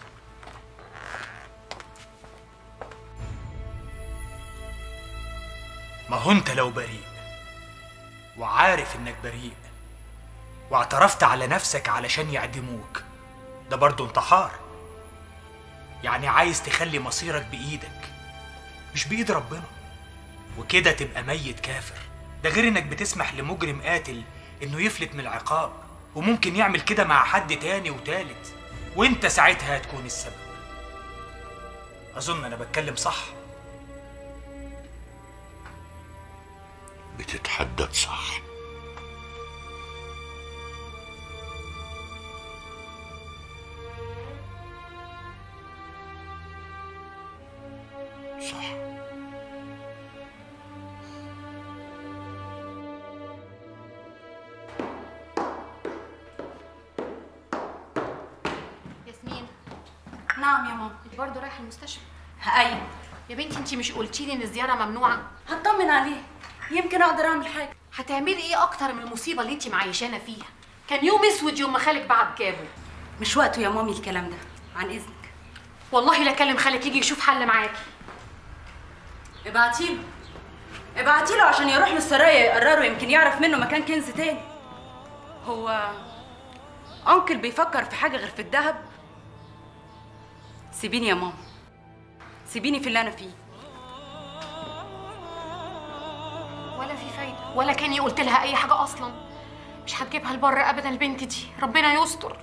ما هو انت لو بريء وعارف انك بريء واعترفت على نفسك علشان يعدموك ده برضه انتحار يعني عايز تخلي مصيرك بايدك مش بايد ربنا وكده تبقى ميت كافر ده غير انك بتسمح لمجرم قاتل انه يفلت من العقاب وممكن يعمل كده مع حد تاني وتالت وانت ساعتها هتكون السبب اظن انا بتكلم صح بتتحدث صح صح نعم يا ماما انت برضه رايحه المستشفى ايوه يا بنتي انت مش قلتي لي ان الزياره ممنوعه هطمن عليه يمكن اقدر اعمل حاجه هتعملي ايه اكتر من المصيبه اللي انت معيشانا فيها كان يوم اسود يوم ما خالك بعد كابو مش وقته يا مامي الكلام ده عن اذنك والله لا اكلم خالك يجي يشوف حل معاكي ابعتيله ابعتيله عشان يروح للسرايا يقرره يمكن يعرف منه مكان كنز تاني هو انكل بيفكر في حاجه غير في الذهب سيبيني يا ماما سيبيني في اللي انا فيه ولا في فايده ولا كاني قلت لها اي حاجه اصلا مش هتجيبها لبره ابدا البنت دي ربنا يستر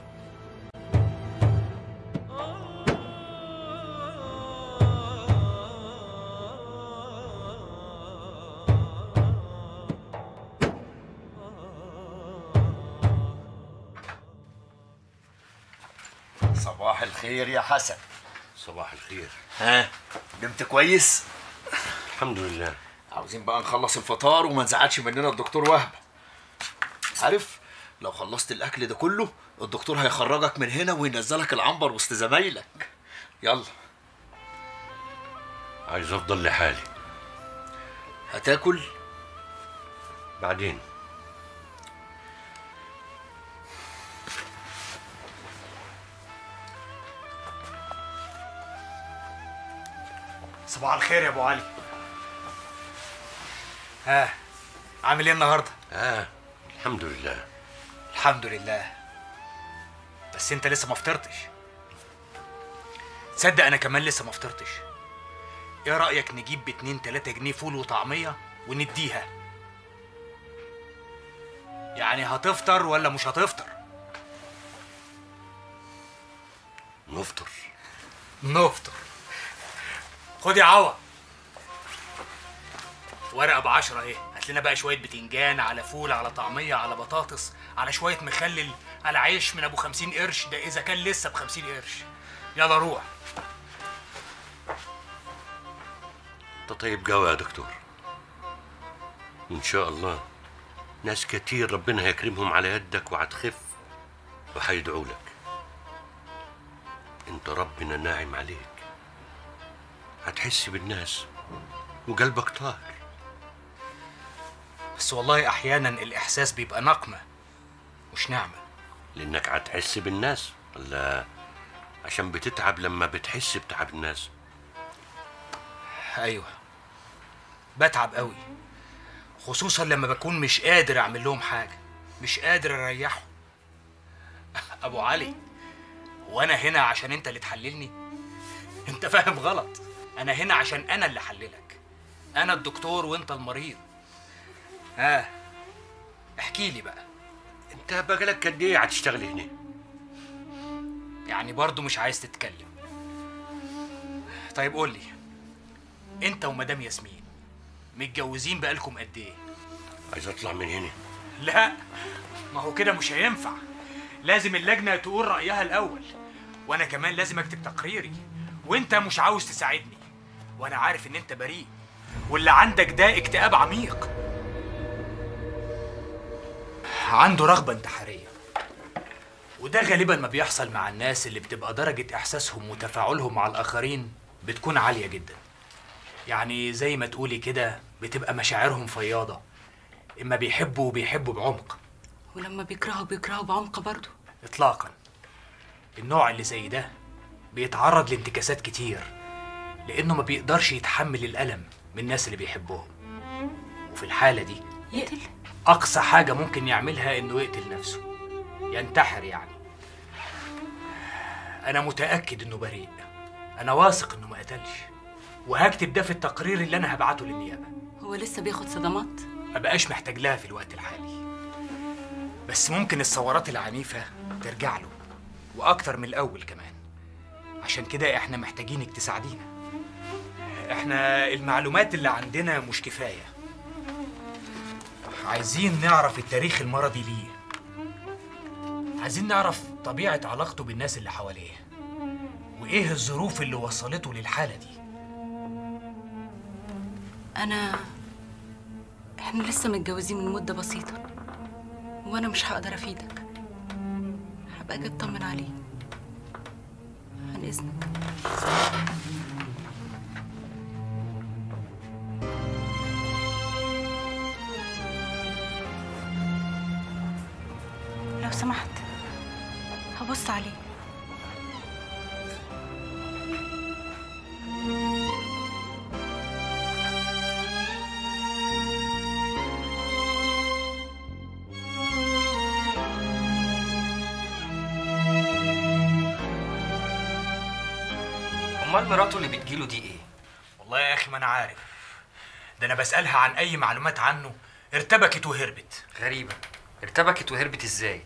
صباح الخير يا حسن صباح الخير ها نمت كويس الحمد لله عاوزين بقى نخلص الفطار وما نزعلش مننا الدكتور وهبه عارف لو خلصت الاكل ده كله الدكتور هيخرجك من هنا وينزلك العنبر وسط زمايلك يلا عايز افضل لحالي هتاكل بعدين صباح الخير يا ابو علي ها عامل ايه النهارده اه الحمد لله الحمد لله بس انت لسه ما فطرتش تصدق انا كمان لسه ما فطرتش ايه رايك نجيب باتنين تلاتة جنيه فول وطعميه ونديها يعني هتفطر ولا مش هتفطر نفطر نفطر خد يا عوض ورقه بعشرة اهي هات لنا بقى شويه بتنجان على فول على طعميه على بطاطس على شويه مخلل على عيش من ابو خمسين قرش ده اذا كان لسه بخمسين قرش يلا روح انت طيب قوي يا دكتور وان شاء الله ناس كتير ربنا هيكرمهم على يدك وهتخف وهيدعوا لك انت ربنا ناعم عليك هتحس بالناس وقلبك طاهر بس والله احيانا الاحساس بيبقى نقمه مش نعمه لانك هتحس بالناس ولا عشان بتتعب لما بتحس بتعب الناس ايوه بتعب قوي خصوصا لما بكون مش قادر اعمل لهم حاجه مش قادر اريحهم ابو علي وانا هنا عشان انت اللي تحللني انت فاهم غلط انا هنا عشان انا اللي احللك انا الدكتور وانت المريض ها احكي لي بقى انت بقالك قد ايه هتشتغل هنا يعني برضو مش عايز تتكلم طيب قول لي انت ومدام ياسمين متجوزين بقالكم قد ايه عايز اطلع من هنا لا ما هو كده مش هينفع لازم اللجنه تقول رايها الاول وانا كمان لازم اكتب تقريري وانت مش عاوز تساعدني وانا عارف ان انت بريء واللي عندك ده اكتئاب عميق عنده رغبه انتحاريه وده غالبا ما بيحصل مع الناس اللي بتبقى درجه احساسهم وتفاعلهم مع الاخرين بتكون عاليه جدا يعني زي ما تقولي كده بتبقى مشاعرهم فياضه اما بيحبوا بيحبوا بعمق ولما بيكرهوا بيكرهوا بعمق برضه اطلاقا النوع اللي زي ده بيتعرض لانتكاسات كتير لانه ما بيقدرش يتحمل الالم من الناس اللي بيحبهم وفي الحاله دي يقتل اقصى حاجه ممكن يعملها انه يقتل نفسه ينتحر يعني انا متاكد انه بريء انا واثق انه ما قتلش وهكتب ده في التقرير اللي انا هبعته للنيابه هو لسه بياخد صدمات ما بقاش محتاج لها في الوقت الحالي بس ممكن الثورات العنيفة ترجع له وأكتر من الأول كمان عشان كده إحنا محتاجينك تساعدينا إحنا المعلومات اللي عندنا مش كفاية عايزين نعرف التاريخ المرضي ليه عايزين نعرف طبيعة علاقته بالناس اللي حواليه وإيه الظروف اللي وصلته للحالة دي انا احنا لسه متجوزين من مده بسيطه وانا مش هقدر افيدك هبقى اجي اطمن عليه عن اذنك لو سمحت هبص عليه امال مراته اللي بتجيله دي ايه والله يا اخي ما انا عارف ده انا بسالها عن اي معلومات عنه ارتبكت وهربت غريبه ارتبكت وهربت ازاي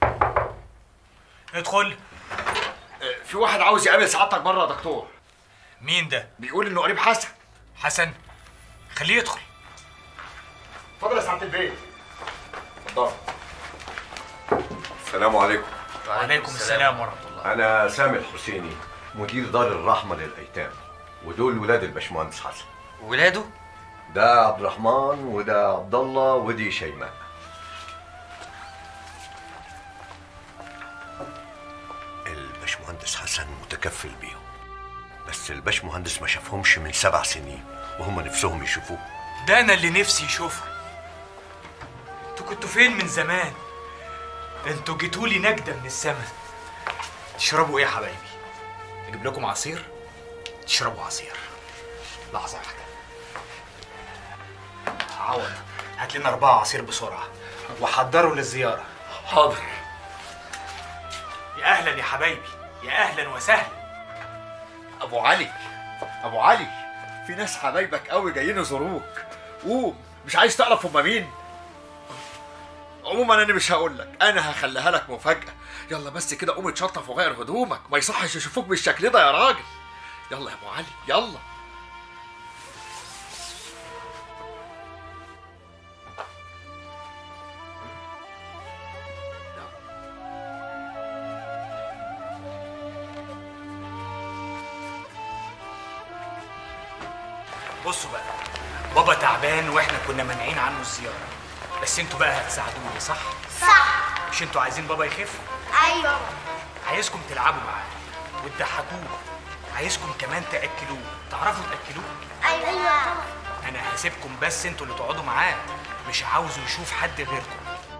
ادخل في واحد عاوز يقابل سعادتك بره يا دكتور مين ده بيقول انه قريب حسن حسن خليه يدخل اتفضل يا سعاده البيت اتفضل السلام عليكم وعليكم السلام ورحمه الله أنا سامي الحسيني مدير دار الرحمة للأيتام ودول ولاد الباشمهندس حسن ولاده؟ ده عبد الرحمن وده عبد الله ودي شيماء الباشمهندس حسن متكفل بيهم بس الباشمهندس ما شافهمش من سبع سنين وهم نفسهم يشوفوه ده انا اللي نفسي يشوفها انتوا كنتوا فين من زمان ده انتوا جيتوا لي نجده من السما تشربوا ايه يا حبايبي اجيب لكم عصير تشربوا عصير لحظه واحده عوض هات لنا اربعه عصير بسرعه وحضروا للزياره حاضر يا اهلا يا حبايبي يا اهلا وسهلا ابو علي ابو علي في ناس حبايبك قوي جايين يزوروك قوم مش عايز تعرف هما مين عموما انا مش هقول لك انا هخليها لك مفاجاه يلا بس كده قوم اتشطف وغير هدومك ما يصحش يشوفوك بالشكل ده يا راجل يلا يا ابو علي يلا بصوا بقى بابا تعبان واحنا كنا مانعين عنه الزياره بس انتوا بقى هتساعدوني صح صح مش انتوا عايزين بابا يخف ايوه عايزكم تلعبوا معاه وتضحكوه عايزكم كمان تاكلوه تعرفوا تاكلوه ايوه انا هسيبكم بس انتوا اللي تقعدوا معاه مش عاوزه يشوف حد غيركم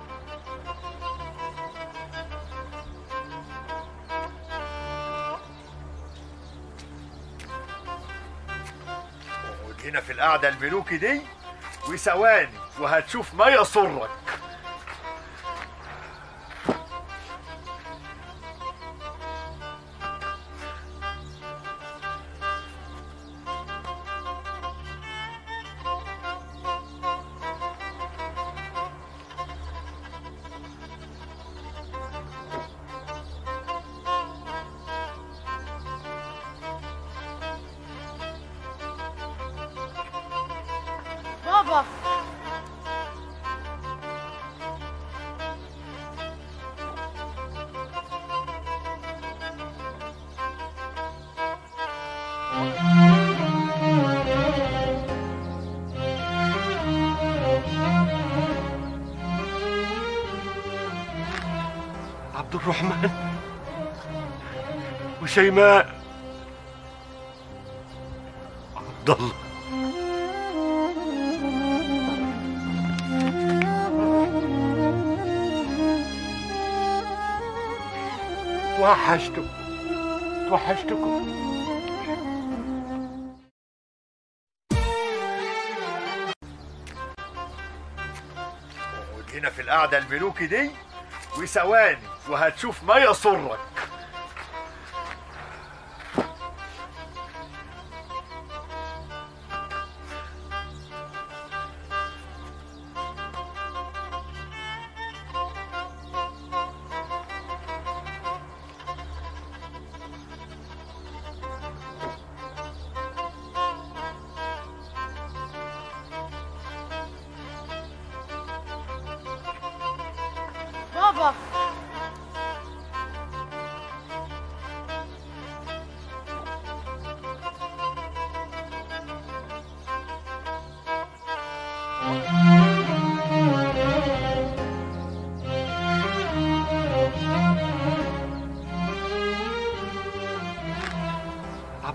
اقعد هنا في القعده الملوكي دي وثواني وهتشوف ما يسرك بابا عبد الرحمن وشيماء عبد الله توحشتكم توحشتكم اقعد هنا في القعده الملوكي دي وثواني وهتشوف ما يسرك بابا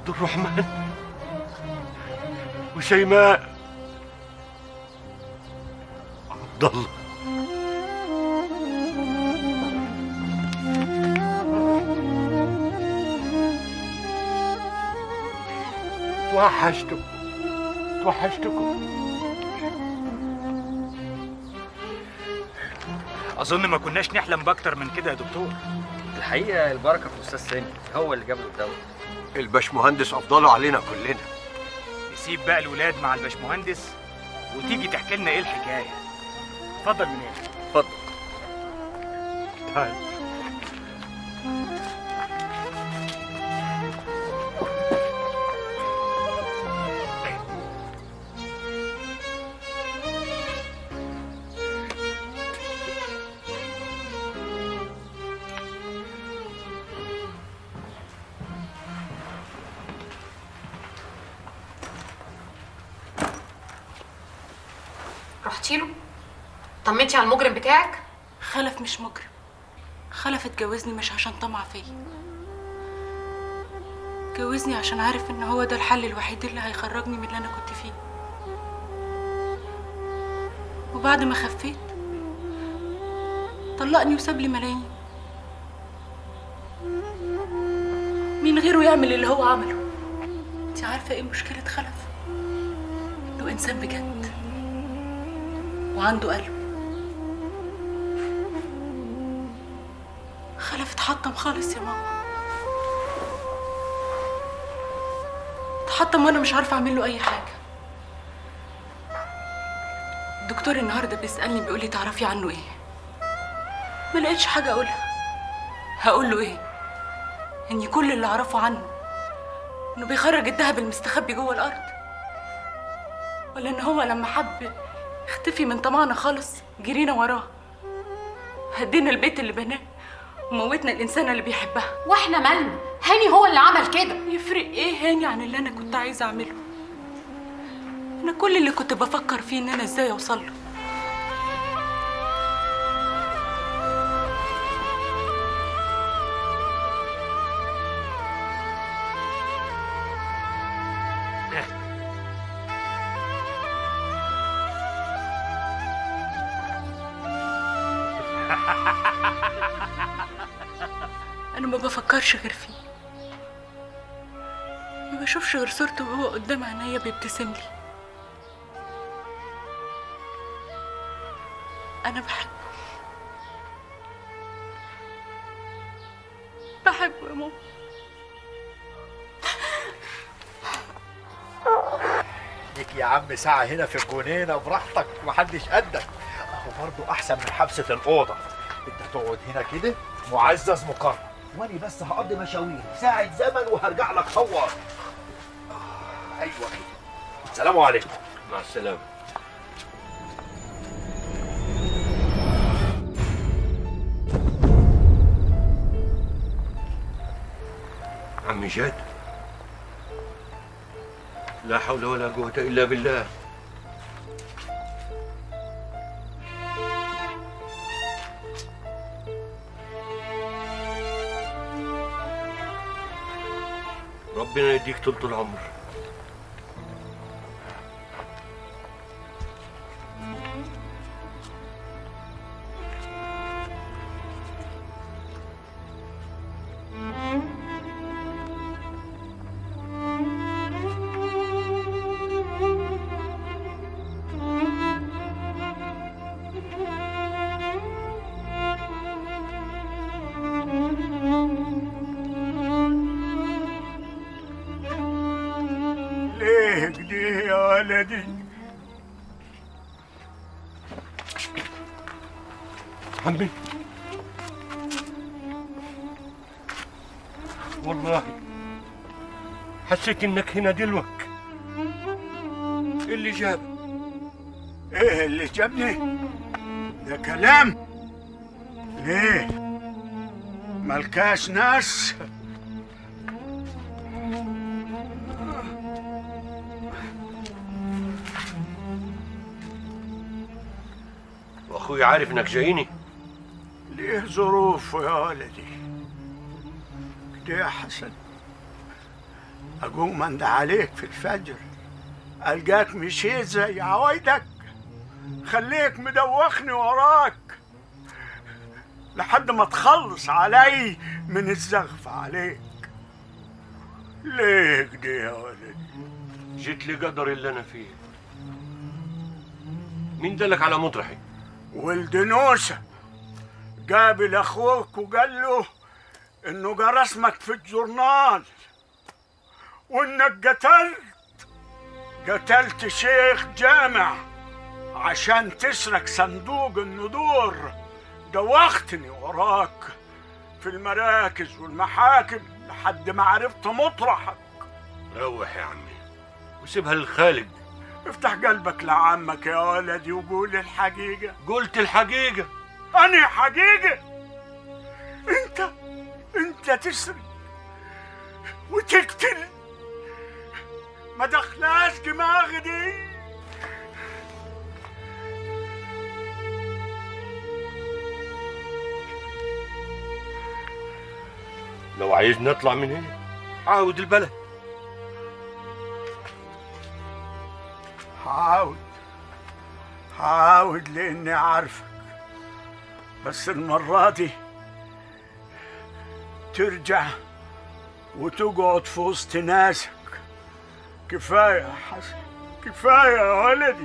عبد الرحمن وشيماء عبد الله توحشتكم توحشتكم اظن ما كناش نحلم باكتر من كده يا دكتور الحقيقه البركه في الاستاذ سامي هو اللي جاب له الدواء الباشمهندس افضله علينا كلنا نسيب بقى الولاد مع الباشمهندس وتيجي تحكي لنا ايه الحكايه اتفضل من هنا اتفضل تعال رحتي له طمنتي على المجرم بتاعك خلف مش مجرم خلف اتجوزني مش عشان طمع فيا اتجوزني عشان عارف ان هو ده الحل الوحيد اللي هيخرجني من اللي انا كنت فيه وبعد ما خفيت طلقني وساب لي ملايين مين غيره يعمل اللي هو عمله انت عارفه ايه مشكله خلف انه انسان بجد وعنده قلب خلف اتحطم خالص يا ماما اتحطم وانا مش عارفه اعمل له اي حاجه الدكتور النهارده بيسالني بيقول لي تعرفي عنه ايه ما لقيتش حاجه اقولها هقول له ايه اني كل اللي اعرفه عنه انه بيخرج الذهب المستخبي جوه الارض ولا ان هو لما حب اختفي من طمعنا خالص جرينا وراه هدينا البيت اللي بناه وموتنا الانسانه اللي بيحبها واحنا مالنا هاني هو اللي عمل كده يفرق ايه هاني عن اللي انا كنت عايزه اعمله انا كل اللي كنت بفكر فيه ان انا ازاي اوصل له انا ما بفكرش غير فيه ما بشوفش غير صورته وهو قدام عينيا بيبتسم لي انا بحبه بحبه يا ماما ليك يا عم ساعة هنا في الجنينة براحتك محدش قدك اهو برضه أحسن من حبسة الأوضة أنت تقعد هنا كده معزز مكرم وأنا بس هقضي مشاوير ساعة زمن وهرجع لك فور آه، أيوه كده السلام عليكم مع السلامه عمي جاد لا حول ولا قوة إلا بالله ربنا يديك طول العمر ليه كده يا ولدي عمي والله حسيت انك هنا دلوك إيه اللي جاب ايه اللي جابني ده كلام ليه ملكاش ناس واخوي عارف انك جايني ليه ظروف يا ولدي كده يا حسن اقوم انده عليك في الفجر القاك مشيت زي عوايدك خليك مدوخني وراك لحد ما تخلص علي من الزغف عليك ليه كده يا ولدي جيت لي قدر اللي انا فيه مين دلك على مطرحي ولد نوسة قابل اخوك وقال له انه جرى اسمك في الجورنال وانك قتلت قتلت شيخ جامع عشان تسرق صندوق الندور دوختني وراك في المراكز والمحاكم لحد ما عرفت مطرحك روح يا عمي وسيبها للخالق افتح قلبك لعمك يا ولدي وقول الحقيقة قلت الحقيقة أنا حقيقة أنت أنت تسرق وتقتل ما دخلاش دماغي دي لو عايز نطلع من هنا عاود البلد هعاود هعاود لاني عارفك بس المرة دي ترجع وتقعد في وسط ناسك كفاية يا حسن كفاية يا ولدي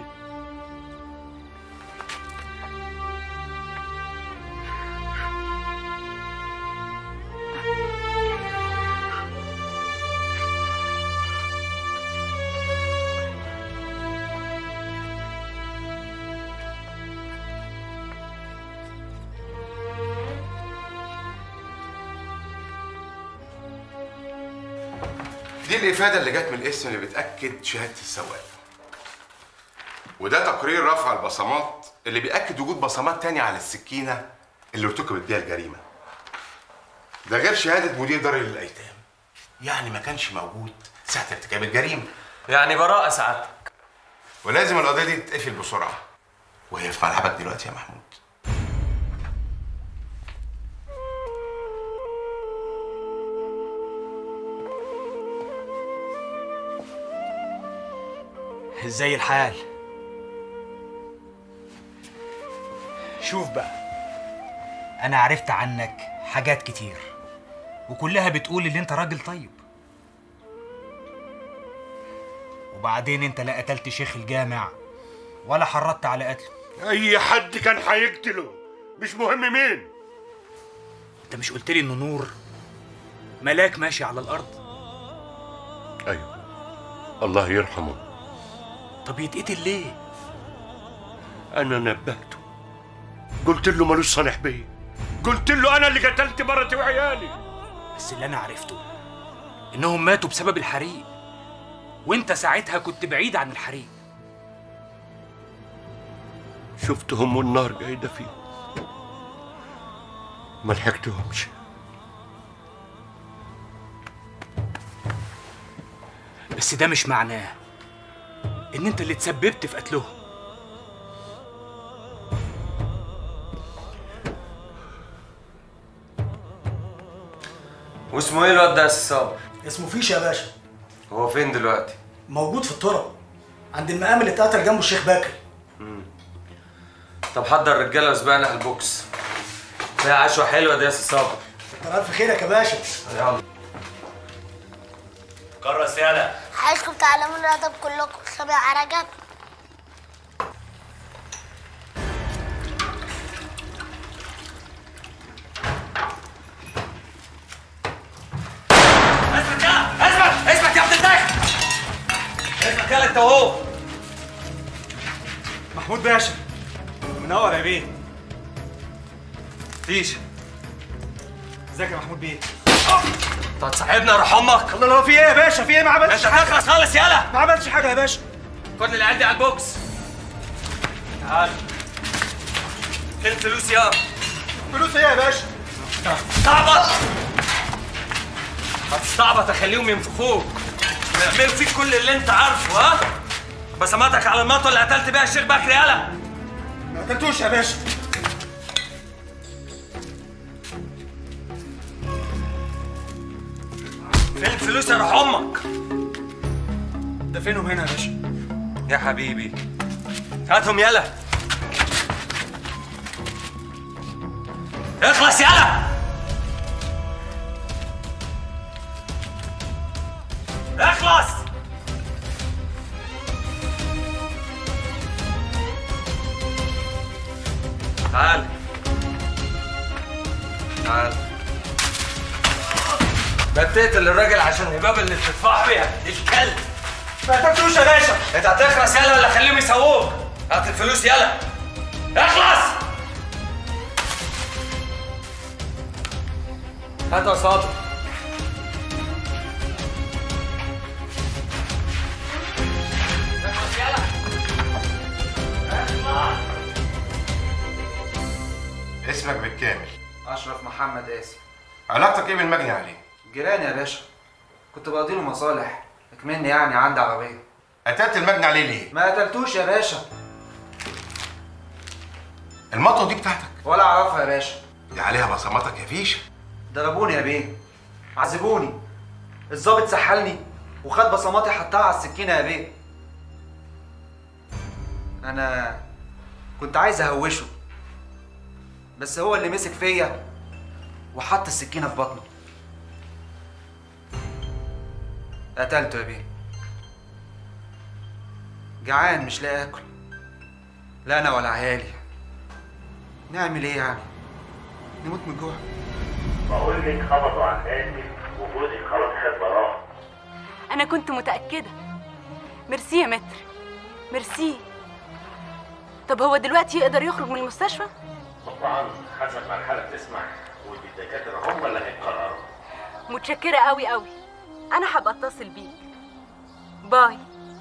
دي الإفادة اللي جت من الاسم اللي بتأكد شهادة السواق وده تقرير رفع البصمات اللي بيأكد وجود بصمات تانية على السكينة اللي ارتكبت بيها الجريمة ده غير شهادة مدير دار الأيتام يعني ما كانش موجود ساعة ارتكاب الجريمة يعني براءة سعادتك ولازم القضية دي تتقفل بسرعة وهي في ملعبك دلوقتي يا محمود ازاي الحال شوف بقى انا عرفت عنك حاجات كتير وكلها بتقول ان انت راجل طيب وبعدين انت لا قتلت شيخ الجامع ولا حرضت على قتله اي حد كان هيقتله مش مهم مين انت مش قلت لي انه نور ملاك ماشي على الارض ايوه الله يرحمه طب يتقتل ليه انا نبهته قلت له ملوش صالح بيا قلت له انا اللي قتلت مرتي وعيالي بس اللي انا عرفته انهم ماتوا بسبب الحريق وانت ساعتها كنت بعيد عن الحريق شفتهم والنار قايدة فيه ما لحقتهمش بس ده مش معناه ان انت اللي تسببت في قتلهم واسمه ايه الواد ده يا أستاذ صابر؟ اسمه فيش يا باشا هو فين دلوقتي؟ موجود في الطرق عند المقام اللي اتقتل جنبه الشيخ باكر طب حضر الرجاله وسبقنا على البوكس فيها عشوه حلوه دي يا أستاذ صابر كتر الف خيرك يا باشا يلا كرس يالا عايزكم تعلمون الادب كلكم سبع رجب اثبت يا اثبت اثبت يا عبد الدايخ اثبت يالا انت وهو محمود باشا منور يا بيه فيش ازيك يا محمود بيه انت هتصاحبنا يا روح امك الله الله في ايه يا باشا في ايه ما عملتش انت هتخلص خالص يالا ما عملتش حاجه يا باشا خد لي العيال دي على البوكس تعال فين الفلوس يا فلوس ايه يا باشا استعبط هتستعبط اخليهم ينفخوك ويعملوا فيك كل اللي انت عارفه ها بصماتك على المطوه اللي قتلت بيها الشيخ بكري يالا ما قتلتوش يا باشا فين الفلوس يا روح امك دفنهم هنا يا باشا يا حبيبي هاتهم يلا اخلص يلا اخلص تعال تعال بتقتل الراجل عشان الهباب اللي بتدفع بيها الكلب ما تاكلوش يا باشا انت هتخلص يلا ولا خليهم يسووك هات الفلوس يلا اخلص هات يا صادق اخلص يلا اخلص اسمك بالكامل اشرف محمد قاسم علاقتك ايه بالمجني عليه جيراني يا باشا كنت بقضي له مصالح اكمني يعني عندي عربيه قتلت المجني عليه ليه ما قتلتوش يا باشا المطوه دي بتاعتك ولا اعرفها يا باشا دي عليها بصماتك يا فيشه ضربوني يا بيه عذبوني الظابط سحلني وخد بصماتي حطها على السكينه يا بيه انا كنت عايز اهوشه بس هو اللي مسك فيا وحط السكينه في بطنه قتلته يا بيه جعان مش لاقي اكل لا انا ولا عيالي نعمل ايه يعني نموت من الجوع بقول لك خبطوا على القاتل وجوزك خلاص خد براءة انا كنت متاكده ميرسي يا متر ميرسي طب هو دلوقتي يقدر يخرج من المستشفى طبعا حسب ما الحالة تسمح والدكاترة هم اللي هيقرروا متشكره قوي قوي انا هبقى اتصل بيك باي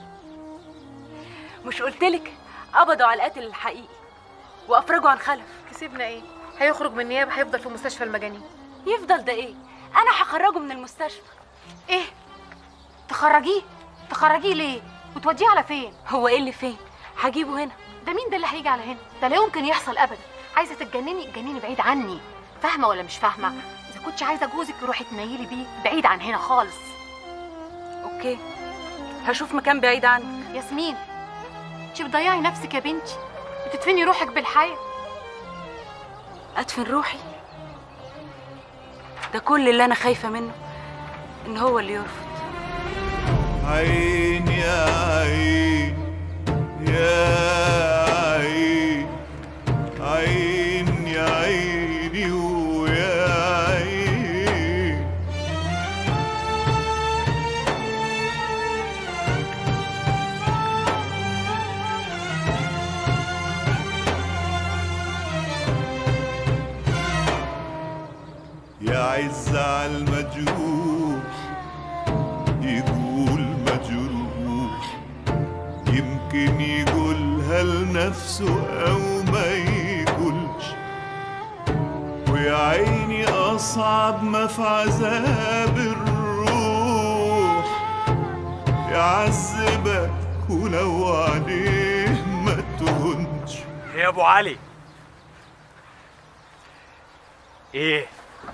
مش قلتلك قبضوا على القاتل الحقيقي وافرجوا عن خلف كسبنا ايه هيخرج من النيابه هيفضل في مستشفى المجانين يفضل ده ايه انا هخرجه من المستشفى ايه تخرجيه تخرجيه ليه وتوديه على فين هو ايه اللي فين هجيبه هنا ده مين ده اللي هيجي على هنا ده لا يمكن يحصل ابدا عايزه تتجنني اتجنني بعيد عني فاهمه ولا مش فاهمه اذا كنتش عايزه جوزك روحي تنيلي بيه بعيد عن هنا خالص اوكي هشوف مكان بعيد عنك ياسمين انت بتضيعي نفسك يا بنتي بتدفني روحك بالحياه ادفن روحي ده كل اللي انا خايفه منه ان هو اللي يرفض عين يا عين يا عين عين يا عيني ويا عين يا عز على المجروح يقول مجروح يمكن يقولها لنفسه أو ما يقولش ويا عيني أصعب ما في عذاب الروح يعذبك ولو عليه ما تهونش يا ابو علي ايه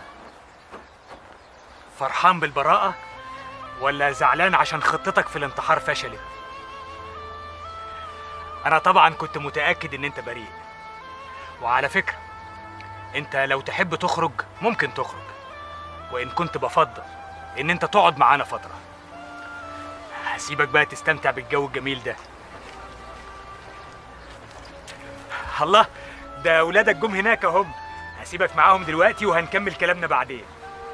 فرحان بالبراءة ولا زعلان عشان خطتك في الانتحار فشلت انا طبعا كنت متأكد ان انت بريء وعلى فكرة انت لو تحب تخرج ممكن تخرج وان كنت بفضل ان انت تقعد معانا فترة هسيبك بقى تستمتع بالجو الجميل ده الله ده اولادك جم هناك اهم هسيبك معاهم دلوقتي وهنكمل كلامنا بعدين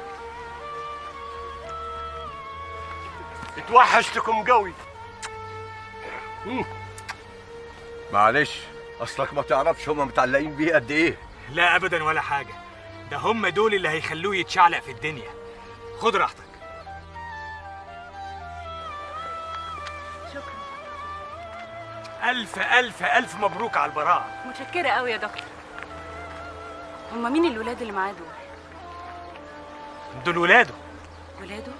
اتوحشتكم قوي معلش اصلك ما تعرفش هما متعلقين بيه قد ايه لا ابدا ولا حاجه ده هم دول اللي هيخلوه يتشعلق في الدنيا خد راحتك شكرا الف الف الف مبروك على البراءه متشكره قوي يا دكتور هما مين الولاد اللي معاه دول دول ولاده ولاده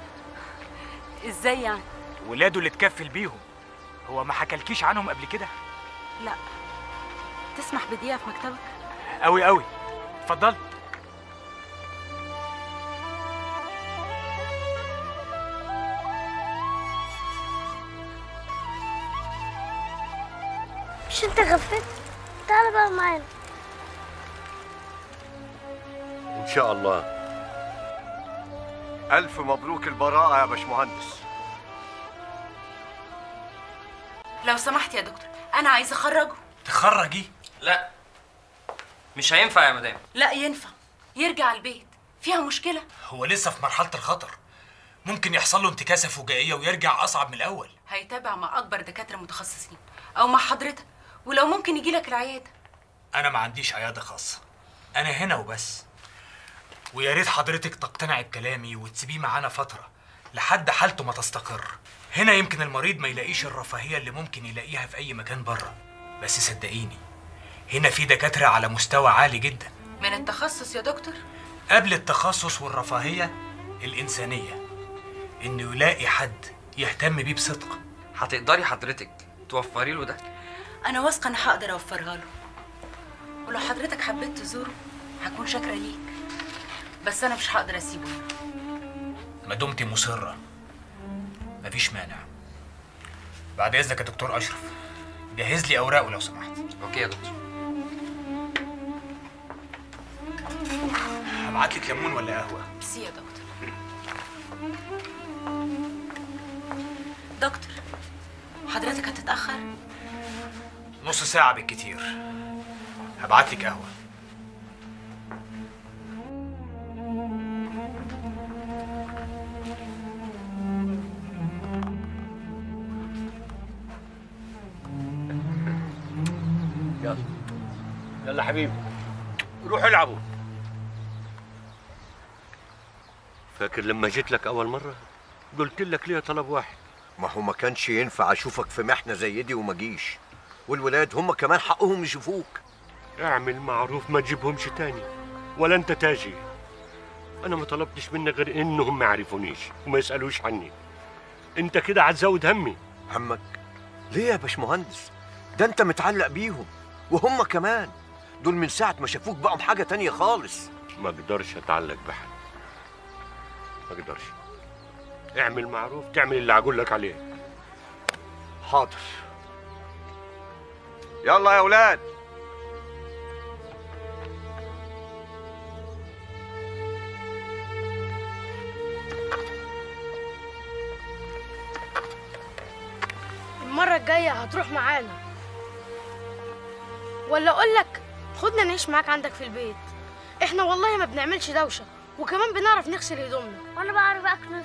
ازاي يعني ولاده اللي اتكفل بيهم هو ما حكالكيش عنهم قبل كده لا تسمح بدقيقه في مكتبك قوي قوي اتفضل مش انت غفلت تعال بقى معانا ان شاء الله الف مبروك البراءه يا باشمهندس لو سمحت يا دكتور انا عايزه اخرجه تخرجي لا مش هينفع يا مدام لا ينفع يرجع البيت فيها مشكله هو لسه في مرحله الخطر ممكن يحصل له انتكاسه فجائيه ويرجع اصعب من الاول هيتابع مع اكبر دكاتره متخصصين او مع حضرتك ولو ممكن يجي لك العياده انا ما عنديش عياده خاصه انا هنا وبس ويا ريت حضرتك تقتنعي بكلامي وتسيبيه معانا فتره لحد حالته ما تستقر هنا يمكن المريض ما يلاقيش الرفاهيه اللي ممكن يلاقيها في اي مكان بره بس صدقيني هنا في دكاتره على مستوى عالي جدا من التخصص يا دكتور قبل التخصص والرفاهيه الانسانيه انه يلاقي حد يهتم بيه بصدق هتقدري حضرتك توفري له ده انا واثقه ان هقدر اوفرها له ولو حضرتك حبيت تزوره هكون شاكره ليك بس انا مش هقدر اسيبه هنا ما دمتي مصره مفيش مانع بعد اذنك يا دكتور اشرف جهز لي اوراقه لو سمحت اوكي يا دكتور هبعت لك ليمون ولا قهوه ميرسي يا دكتور دكتور حضرتك هتتاخر نص ساعه بالكتير هبعت لك قهوه يلا يلا حبيبي روحوا العبوا فاكر لما جيت لك اول مره قلت لك ليه طلب واحد ما هو ما كانش ينفع اشوفك في محنه زي دي وما جيش والولاد هم كمان حقهم يشوفوك اعمل معروف ما تجيبهمش تاني ولا انت تاجي انا ما طلبتش منك غير انهم ما يعرفونيش وما يسالوش عني انت كده هتزود همي همك ليه يا باشمهندس ده انت متعلق بيهم وهم كمان دول من ساعه ما شافوك بقوا حاجه تانية خالص ما اقدرش اتعلق بحد ما اقدرش اعمل معروف تعمل اللي هقول لك عليه حاضر يلا يا ولاد المرة الجاية هتروح معانا ولا اقول لك خدنا نعيش معاك عندك في البيت احنا والله ما بنعملش دوشة وكمان بنعرف نغسل هدومنا وانا بعرف اكنس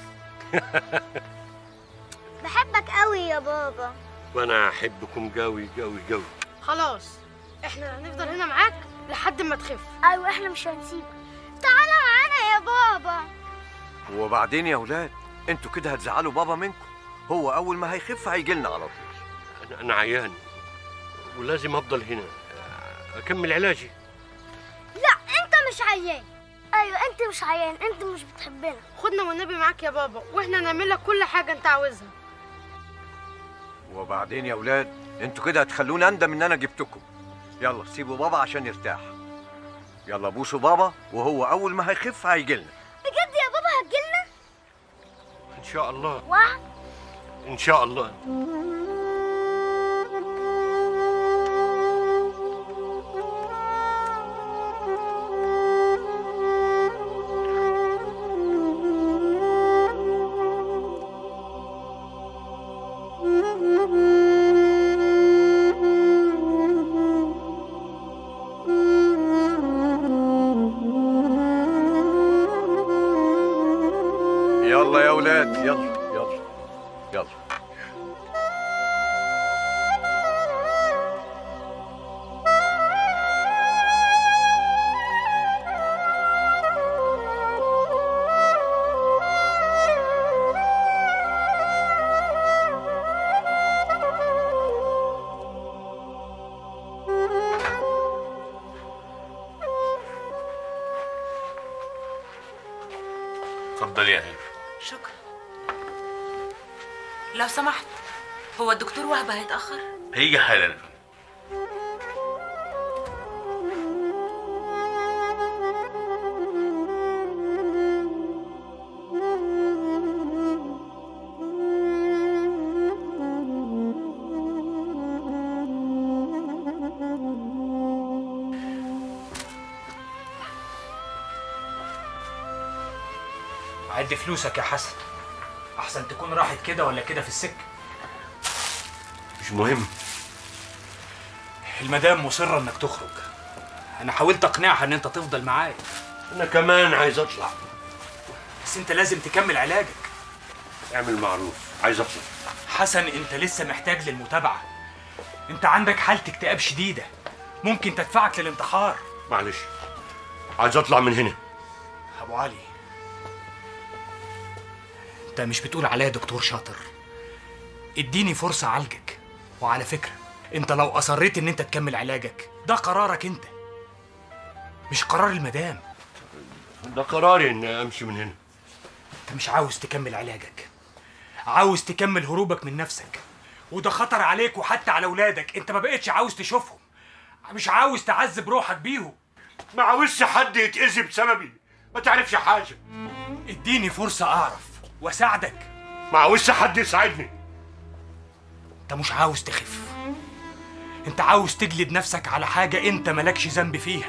بحبك قوي يا بابا وانا احبكم قوي قوي قوي خلاص احنا هنفضل هنا معاك لحد ما تخف ايوه احنا مش هنسيبك تعالى معانا يا بابا وبعدين يا ولاد انتوا كده هتزعلوا بابا منكم هو اول ما هيخف هيجي لنا على طول انا انا عيان ولازم افضل هنا اكمل علاجي لا انت مش عيان ايوه انت مش عيان انت مش بتحبنا خدنا والنبي معاك يا بابا واحنا نعمل لك كل حاجة انت عاوزها وبعدين يا ولاد انتوا كده هتخلوني اندم ان انا جبتكم يلا سيبوا بابا عشان يرتاح يلا بوسوا بابا وهو اول ما هيخف هيجي لنا بجد يا بابا هتجيلنا ان شاء الله وعد ان شاء الله يلا يا ولاد يلا يلا يلا اتفضل يا هاني شكرا لو سمحت هو الدكتور وهبه هيتاخر هيجي حالا عد فلوسك يا حسن احسن تكون راحت كده ولا كده في السكه مش مهم المدام مصره انك تخرج انا حاولت اقنعها ان انت تفضل معايا انا كمان عايز اطلع بس انت لازم تكمل علاجك اعمل معروف عايز اطلع حسن انت لسه محتاج للمتابعه انت عندك حاله اكتئاب شديده ممكن تدفعك للانتحار معلش عايز اطلع من هنا ابو علي انت مش بتقول عليا دكتور شاطر اديني فرصه اعالجك وعلى فكره انت لو اصريت ان انت تكمل علاجك ده قرارك انت مش قرار المدام ده قراري اني امشي من هنا انت مش عاوز تكمل علاجك عاوز تكمل هروبك من نفسك وده خطر عليك وحتى على اولادك انت ما بقتش عاوز تشوفهم مش عاوز تعذب روحك بيهم ما عاوزش حد يتأذي بسببي ما تعرفش حاجه اديني فرصه اعرف واساعدك ما عاوزش حد يساعدني انت مش عاوز تخف انت عاوز تجلد نفسك على حاجه انت مالكش ذنب فيها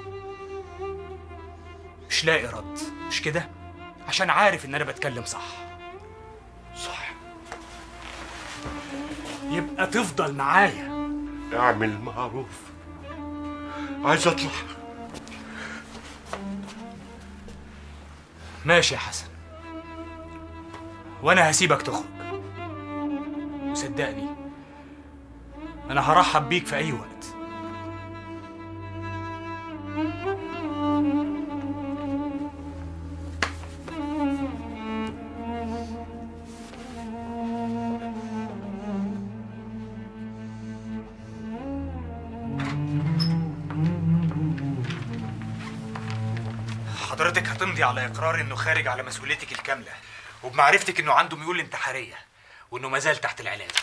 مش لاقي رد مش كده عشان عارف ان انا بتكلم صح صح يبقى تفضل معايا اعمل معروف عايز اطلع ماشي يا حسن وانا هسيبك تخرج وصدقني انا هرحب بيك في اي وقت حضرتك هتمضي على اقرار انه خارج على مسؤوليتك الكامله وبمعرفتك انه عنده ميول انتحاريه وانه مازال تحت العلاج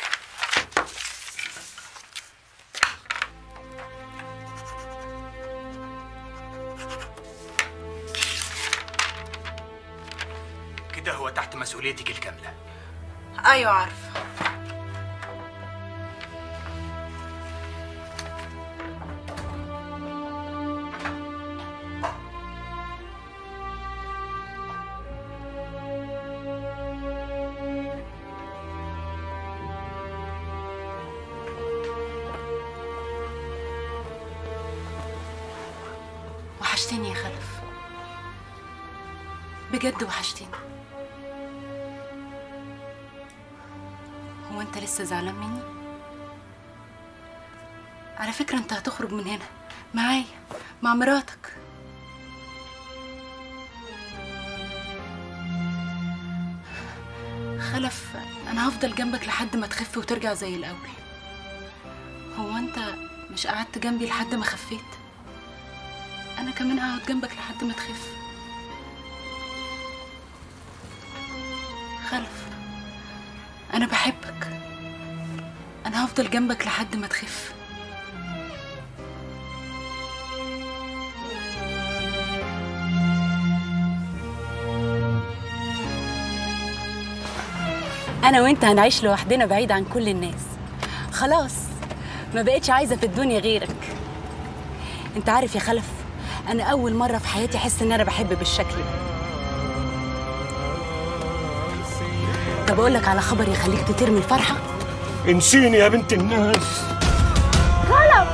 كده هو تحت مسؤوليتك الكامله ايوه عارفه وحشتني يا خلف بجد وحشتني هو انت لسه زعلان مني على فكرة انت هتخرج من هنا معايا مع مراتك خلف انا هفضل جنبك لحد ما تخف وترجع زي الاول هو انت مش قعدت جنبي لحد ما خفيت انا كمان هقعد جنبك لحد ما تخف خلف انا بحبك انا هفضل جنبك لحد ما تخف انا وانت هنعيش لوحدنا بعيد عن كل الناس خلاص ما بقتش عايزه في الدنيا غيرك انت عارف يا خلف انا اول مره في حياتي احس ان انا بحب بالشكل ده طب اقول لك على خبر يخليك تترمي الفرحه انسيني يا بنت الناس خلف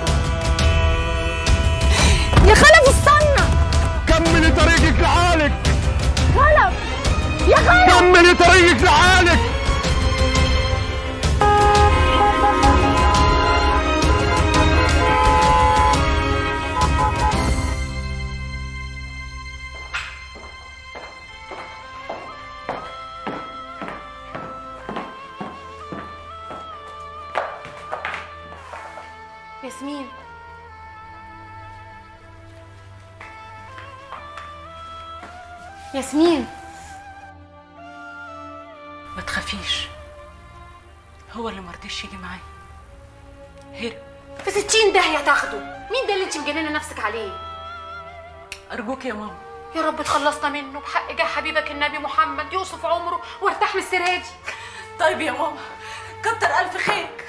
يا خلف استنى كملي طريقك لحالك خلف يا خلف كملي طريقك لحالك ياسمين ياسمين ما تخافيش هو اللي مرضيش يجي معايا هرب في ستين داهية تاخده مين ده اللي انت مجننة نفسك عليه ارجوك يا ماما يا رب تخلصنا منه بحق جاه حبيبك النبي محمد يوصف عمره وارتاح من السرادي طيب يا ماما كتر الف خيرك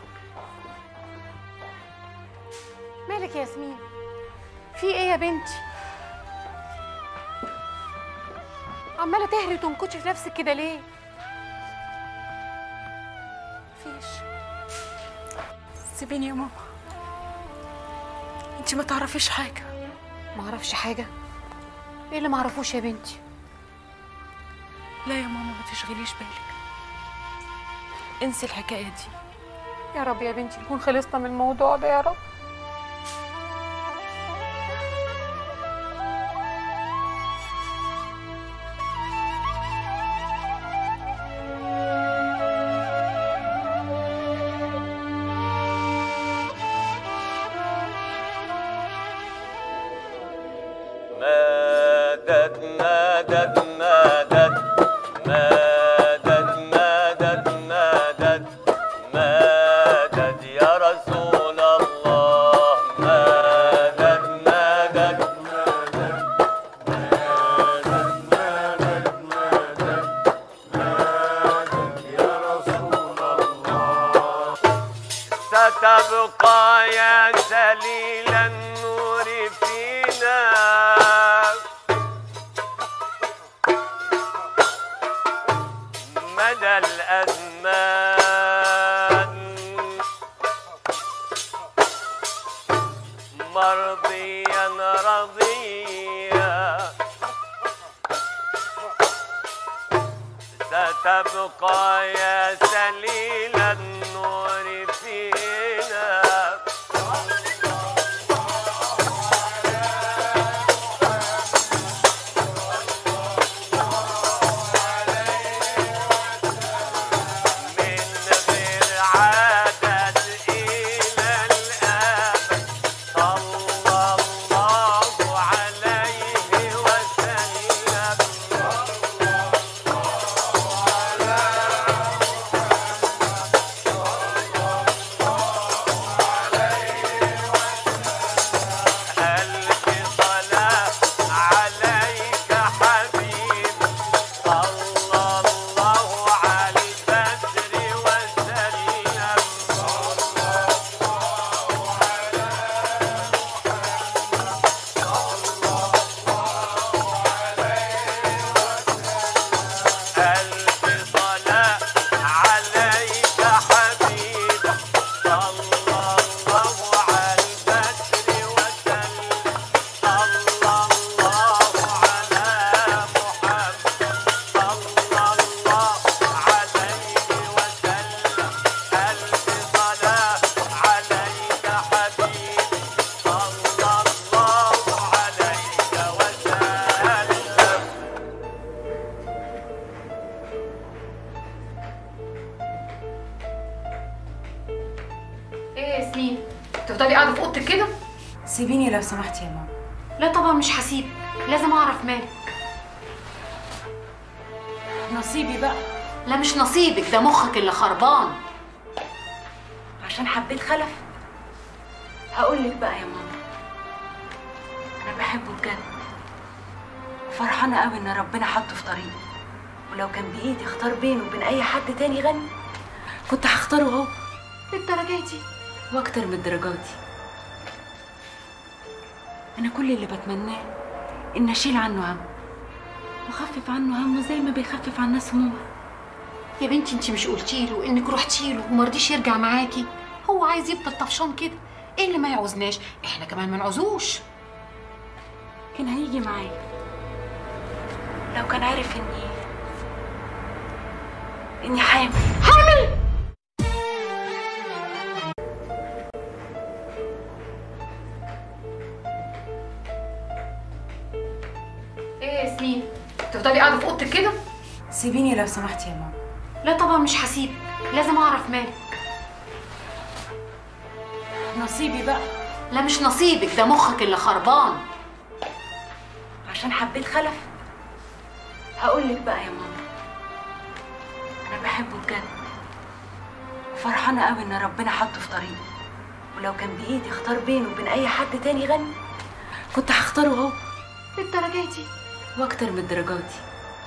مالك يا ياسمين في ايه يا بنتي عماله تهري وتنكشي في نفسك كده ليه مفيش سيبيني يا ماما انت ما تعرفيش حاجه ما اعرفش حاجه ايه اللي ما اعرفوش يا بنتي لا يا ماما ما تشغليش بالك انسي الحكايه دي يا رب يا بنتي نكون خلصنا من الموضوع ده يا رب مدد مدد مدد مدد مدد مدد مدد يا رسول الله مدد مدد ستبقى يا سليل النور فينا مدى الأزمان مرضيا رضيا ستبقى يا سليل النور فينا من غير عدد إلى الأبد صلى الله عليه وسلم ألف صلاة عليك حبيب صلى الله على البدر وسلم ألف صلاة عليك حبيب صلى الله على البدر وسلم صلى الله على محمد صلى الله عليه وسلم ألف صلاة عليك حبيب صلى الله عليك وسلم ايه يا ياسمين تفضلي قاعده في اوضتك كده سيبيني لو سمحتي يا ماما لا طبعا مش هسيبك لازم اعرف مالك نصيبي بقى لا مش نصيبك ده مخك اللي خربان عشان حبيت خلف هقول لك بقى يا ماما انا بحبه بجد وفرحانه قوي ان ربنا حطه في طريقي ولو كان بايدي اختار بينه وبين اي حد تاني غني كنت هختاره هو للدرجه دي واكتر من درجاتي انا كل اللي بتمناه ان اشيل عنه هم واخفف عنه همه زي ما بيخفف عن ناس همومها يا بنتي انت مش قلتي له انك رحتي له وما رضيش يرجع معاكي هو عايز يفضل طفشان كده ايه اللي ما يعوزناش احنا كمان ما نعوزوش كان هيجي معايا لو كان عارف اني اني حامل حامل ايه يا ياسمين تفضلي قاعده في اوضتك كده سيبيني لو سمحتي يا ماما لا طبعا مش هسيبك لازم اعرف مالك نصيبي بقى لا مش نصيبك ده مخك اللي خربان عشان حبيت خلف هقول لك بقى يا ماما انا بحبه بجد وفرحانه قوي ان ربنا حطه في طريقي ولو كان بايدي اختار بينه وبين اي حد تاني غني كنت هختاره هو للدرجه دي واكتر من درجاتي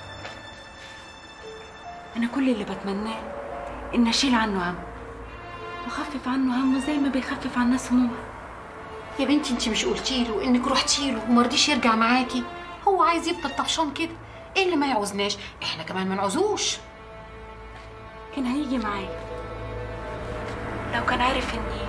انا كل اللي بتمناه ان اشيل عنه هم واخفف عنه همه زي ما بيخفف عن ناس همومها يا بنتي انت مش قلتي له انك رحتي له وما رضيش يرجع معاكي هو عايز يفضل طفشان كده ايه اللي ما يعوزناش احنا كمان ما نعوزوش كان هيجي معايا لو كان عارف اني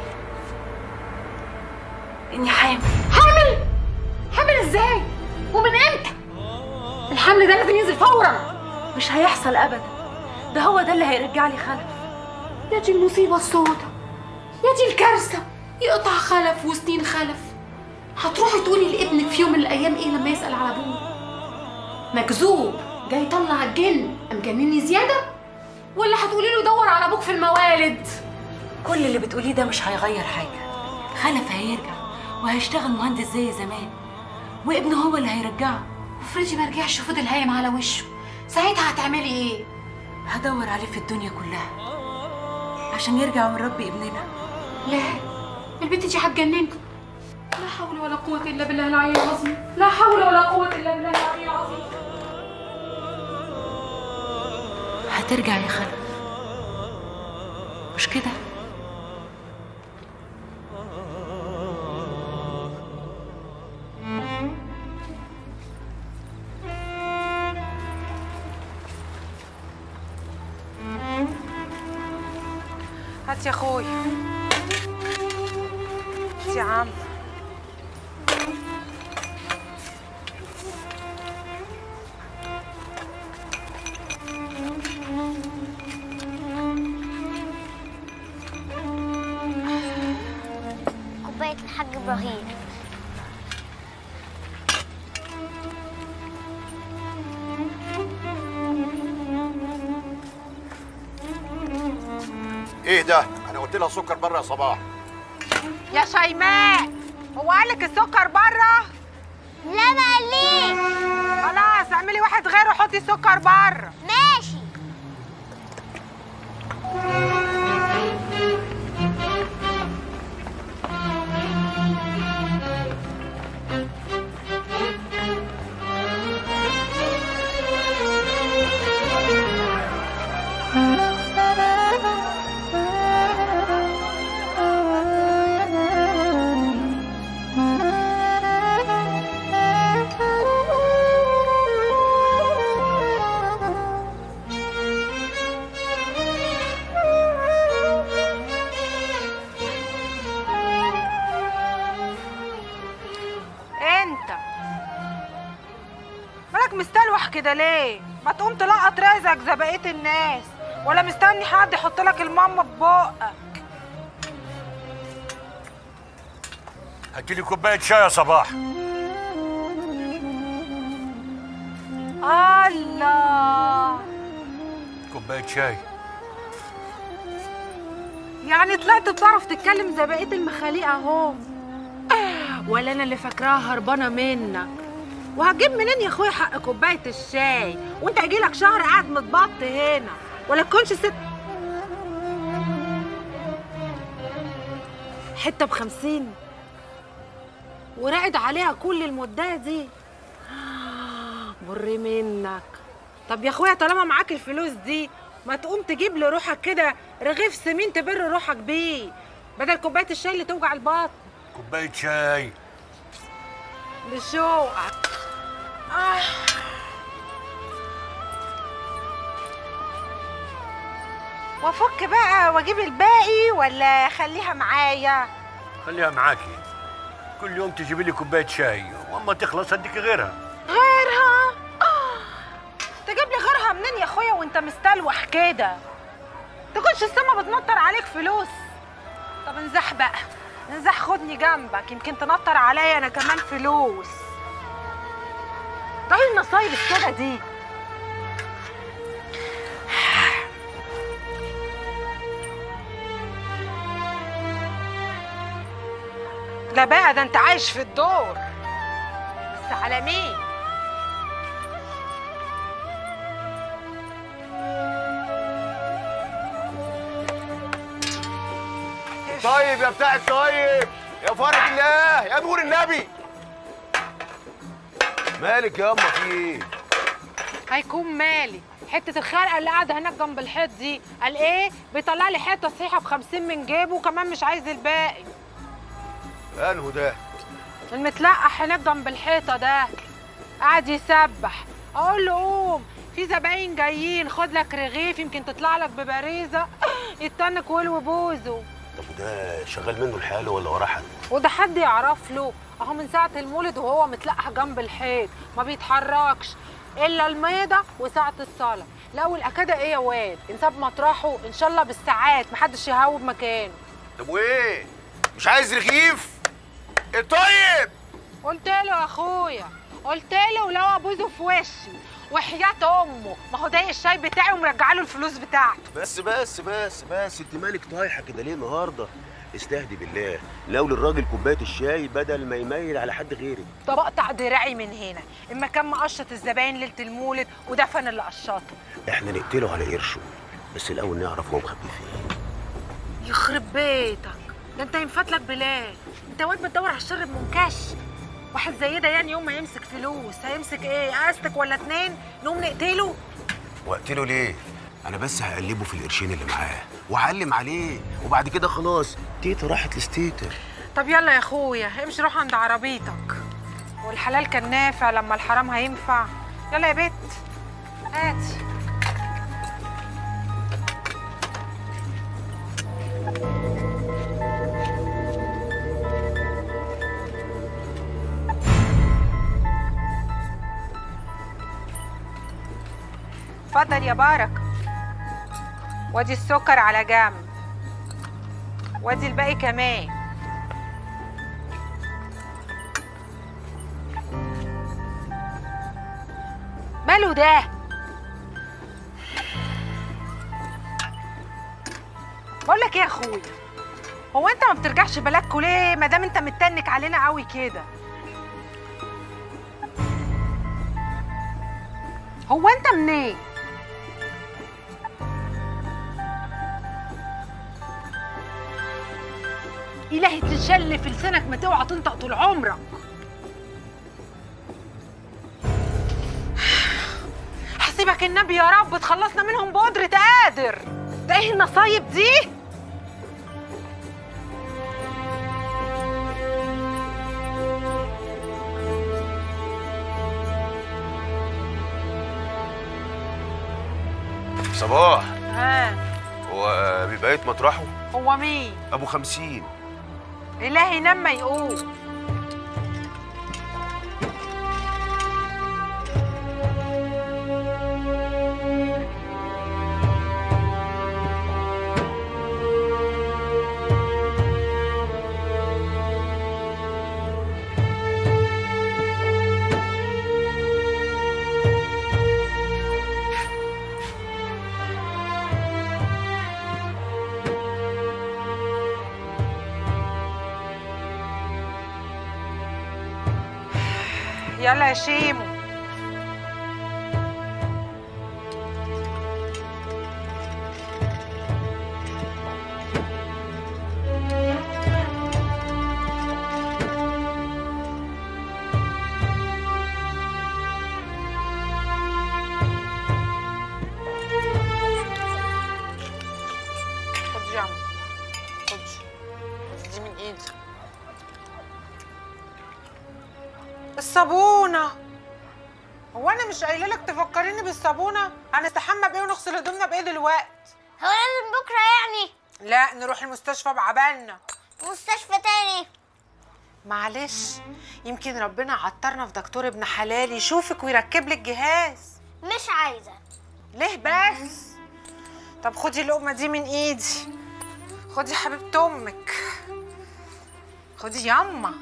اني حامل حامل حامل ازاي ومن امتى الحمل ده لازم ينزل فورا مش هيحصل ابدا ده هو ده اللي هيرجع لي خلف يا دي المصيبه السوداء يا دي الكارثه يقطع خلف وسنين خلف هتروحي تقولي لابنك في يوم من الايام ايه لما يسال على ابوه مكذوب جاي يطلع الجن ام جنني زياده ولا هتقولي له دور على ابوك في الموالد كل اللي بتقوليه ده مش هيغير حاجة خلف هيرجع وهيشتغل مهندس زي زمان وابنه هو اللي هيرجعه افرضي ما رجعش وفضل هايم على وشه ساعتها هتعملي ايه هدور عليه في الدنيا كلها عشان يرجع ونربي ابننا لا البنت دي هتجننكم لا حول ولا قوة إلا بالله العلي العظيم لا حول ولا قوة إلا بالله العلي العظيم هترجع يا خلف مش كده هات يا اخوي هات يا عم كوباية الحاج إبراهيم ايه ده انا قلت لها سكر بره يا صباح يا شيماء هو قالك السكر بره لا ما قاليش خلاص اعملي واحد غيره وحطي السكر بره ماشي انت مالك مستلوح كده ليه ما تقوم تلقط رزقك زي بقيه الناس ولا مستني حد يحط لك الماما في بقك هاتي لي كوبايه شاي يا صباح الله كوبايه شاي يعني طلعت بتعرف تتكلم زي بقيه المخاليق اهو ولا انا اللي فاكراها هربانه منك وهتجيب منين يا اخويا حق كوبايه الشاي وانت هيجيلك شهر قاعد متبط هنا ولا تكونش ست حته بخمسين وراقد عليها كل المدة دي مر منك طب يا اخويا طالما معاك الفلوس دي ما تقوم تجيب لروحك كده رغيف سمين تبر روحك بيه بدل كوبايه الشاي اللي توجع البطن كوبايه شاي لشوقك آه. وافك بقى واجيب الباقي ولا اخليها معايا خليها معاكي كل يوم تجيبي لي كوبايه شاي واما تخلص اديك غيرها غيرها آه. تجيب لي غيرها منين يا اخويا وانت مستلوح كده تكونش السما بتنطر عليك فلوس طب انزح بقى انزح خدني جنبك يمكن تنطر عليا انا كمان فلوس ده ايه النصايب السودا دي لا بقى ده انت عايش في الدور بس على مين طيب يا بتاع الطيب يا فرج الله يا نور النبي مالك يا اما في ايه هيكون مالي حتة الخرقة اللي قاعدة هناك جنب الحيط دي قال ايه بيطلع لي حتة صحيحة بخمسين من جيبه وكمان مش عايز الباقي انهو ده المتلقح هناك جنب الحيطة ده قاعد يسبح اقول له قوم في زباين جايين خد لك رغيف يمكن تطلع لك ببريزه يتنك ولو بوزه طب وده شغال منه الحاله ولا وراه حد وده حد يعرف له اهو من ساعه المولد وهو متلقح جنب الحيط ما بيتحركش الا الميضه وساعه الصلاه لا والاكاده ايه يا واد انساب مطرحه ان شاء الله بالساعات محدش يهوب مكانه طب وايه مش عايز رغيف إيه طيب قلت له يا اخويا قلت له ولو ابوزه في وشي وحياة امه ما هو ضايق الشاي بتاعي ومرجع له الفلوس بتاعته بس بس بس بس انت مالك طايحه كده ليه النهارده استهدي بالله لو للراجل كوبايه الشاي بدل ما يميل على حد غيرك طب اقطع دراعي من هنا اما كان مقشط الزباين ليله المولد ودفن اللي قشطه احنا نقتله على قرشه بس الاول نعرف هو مخبي فين يخرب بيتك ده انت ينفت لك بلاد انت واد بتدور على الشر بمنكش واحد زي ده يعني يوم ما يمسك فلوس هيمسك ايه قاستك ولا اتنين نقوم نقتله وقتله ليه انا بس هقلبه في القرشين اللي معاه وهعلم عليه وبعد كده خلاص تيتا راحت لستيتر طب يلا يا اخويا امشي روح عند عربيتك والحلال كان نافع لما الحرام هينفع يلا يا بت هاتي اتفضل يا بارك وادي السكر على جنب وادي الباقي كمان ماله ده بقول لك ايه يا اخويا هو انت ما بترجعش بالك ليه ما دام انت متنك علينا قوي كده هو انت منين إلهي تشل في لسانك ما توعى تنطق طول عمرك حسيبك النبي يا رب تخلصنا منهم بقدرة قادر ده ايه النصايب دي؟ صباح ها هو بيبقى مطرحه هو مين؟ ابو خمسين إلهي نما يقول يلا يا شيمو خد يا عم خد خد دي من ايدي الصابونة هو أنا مش قايلة لك تفكريني بالصابونة؟ هنستحمى بإيه ونغسل هدومنا بإيه دلوقتي؟ هو لازم بكرة يعني لا نروح المستشفى بعبالنا مستشفى تاني معلش يمكن ربنا عطرنا في دكتور ابن حلال يشوفك ويركب لك جهاز مش عايزة ليه بس؟ طب خدي اللقمة دي من إيدي خدي حبيبة أمك خدي ياما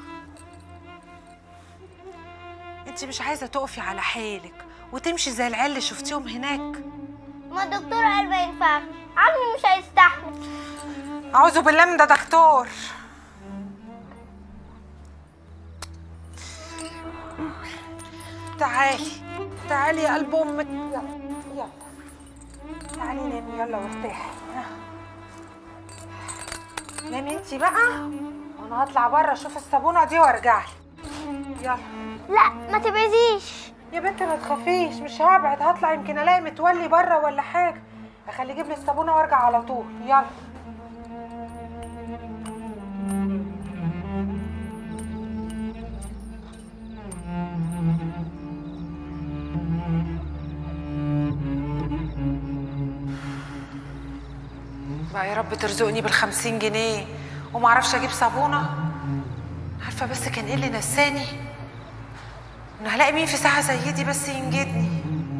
انت مش عايزة تقفي على حيلك وتمشي زي العيال اللي شفتيهم هناك ما الدكتور قال ما ينفعش عمي مش هيستحمل أعوذ بالله من ده دكتور تعالي تعالي يا قلب امك يلا يلا تعالي نامي يلا وارتاحي نامي انتي بقى وانا هطلع بره اشوف الصابونه دي وارجع لك يلا لا ما تبعديش يا بنت ما تخافيش مش هبعد هطلع يمكن الاقي متولي بره ولا حاجه اخليه يجيب لي الصابونه وارجع على طول يلا يا رب ترزقني بالخمسين جنيه ومعرفش اجيب صابونه عارفه بس كان ايه اللي نساني انا هلاقي مين في ساعه زي دي بس ينجدني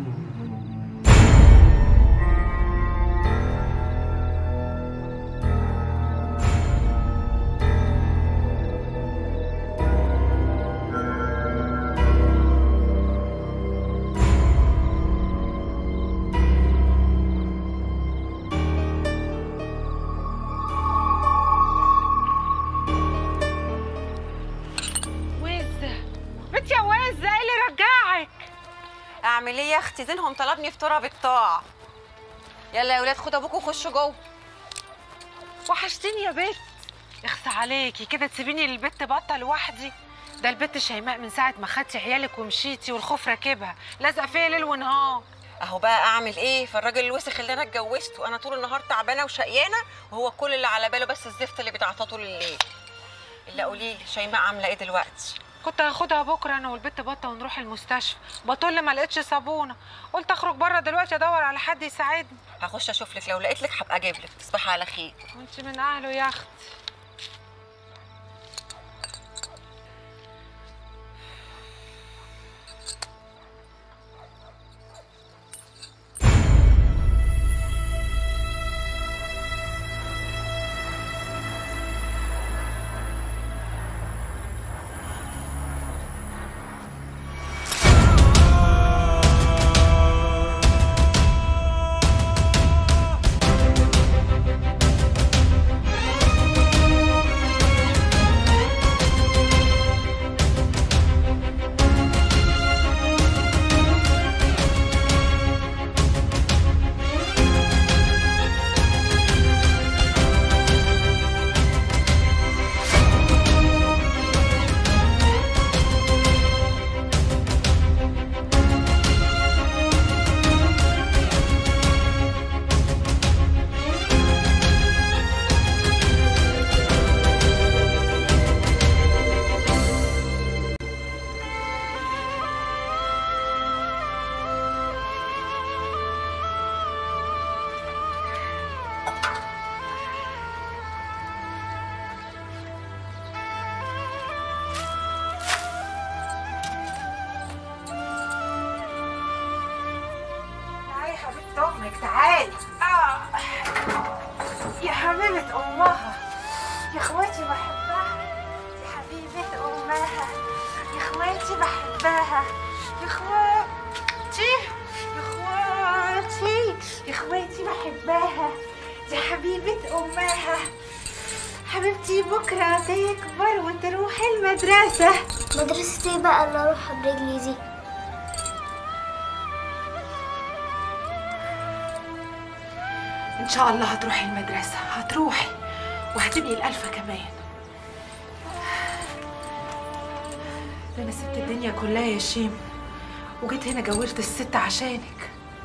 وزه بنت يا وزه ايه اللي رجعك اعمل ايه يا اختي زينهم طلبني فطوره بقطاع يلا يا ولاد خدوا ابوكوا وخشوا جوه وحشتيني يا بت اخس عليكي كده تسيبيني البت بطه لوحدي ده البت شيماء من ساعه ما خدتي عيالك ومشيتي والخوف راكبها لازقه فيا ليل ونهار اهو بقى اعمل ايه فالراجل الوسخ اللي انا اتجوزته انا طول النهار تعبانه وشقيانه وهو كل اللي على باله بس الزفت اللي بيتعطى طول الليل الا قولي لي شيماء عامله ايه دلوقتي كنت هاخدها بكره انا والبت بطه ونروح المستشفى بطل ما لقيتش صابونه قلت اخرج بره دلوقتي ادور على حد يساعدني هخش اشوف لك لو لقيت لك هبقى اجيب لك تصبحي على خير وانت من اهله يا اختي تعالي يا حبيبه امك تعالي آه. يا حبيبه امها يا اخواتي بحبها يا حبيبه امها يا اخواتي بحبها يا اخواتي يا اخواتي يا اخواتي بحبها يا حبيبه امها حبيبتي بكره تكبر وتروح المدرسه مدرسة ايه بقى اللي اروحها برجلي دي ان شاء الله هتروحي المدرسه هتروحي وهتبقي الالفه كمان ده انا سبت الدنيا كلها يا شيم وجيت هنا جوزت الست عشانك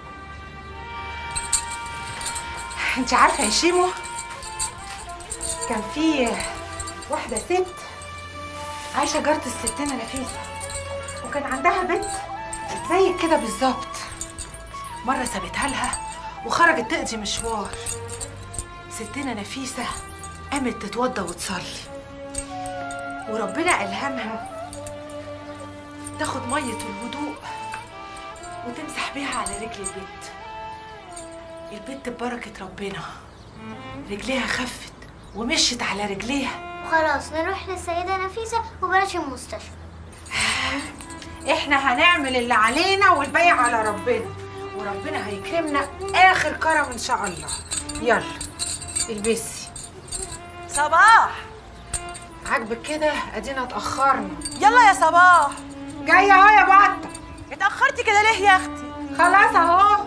انت عارفه يا شيمو كان في واحده ست عايشه جارة الستنا نفيسه وكان عندها بنت زيك كده بالظبط مره سابتها لها وخرجت تقضي مشوار ستنا نفيسة قامت تتوضى وتصلي وربنا ألهمها تاخد مية الوضوء وتمسح بيها على رجل البنت البنت ببركة ربنا رجليها خفت ومشت على رجليها وخلاص نروح للسيدة نفيسة وبلاش المستشفى احنا هنعمل اللي علينا والباقي على ربنا وربنا هيكرمنا اخر كرم ان شاء الله يلا البسي صباح عاجبك كده ادينا اتاخرنا يلا يا صباح جايه اهو يا بطه اتاخرتي كده ليه يا اختي خلاص اهو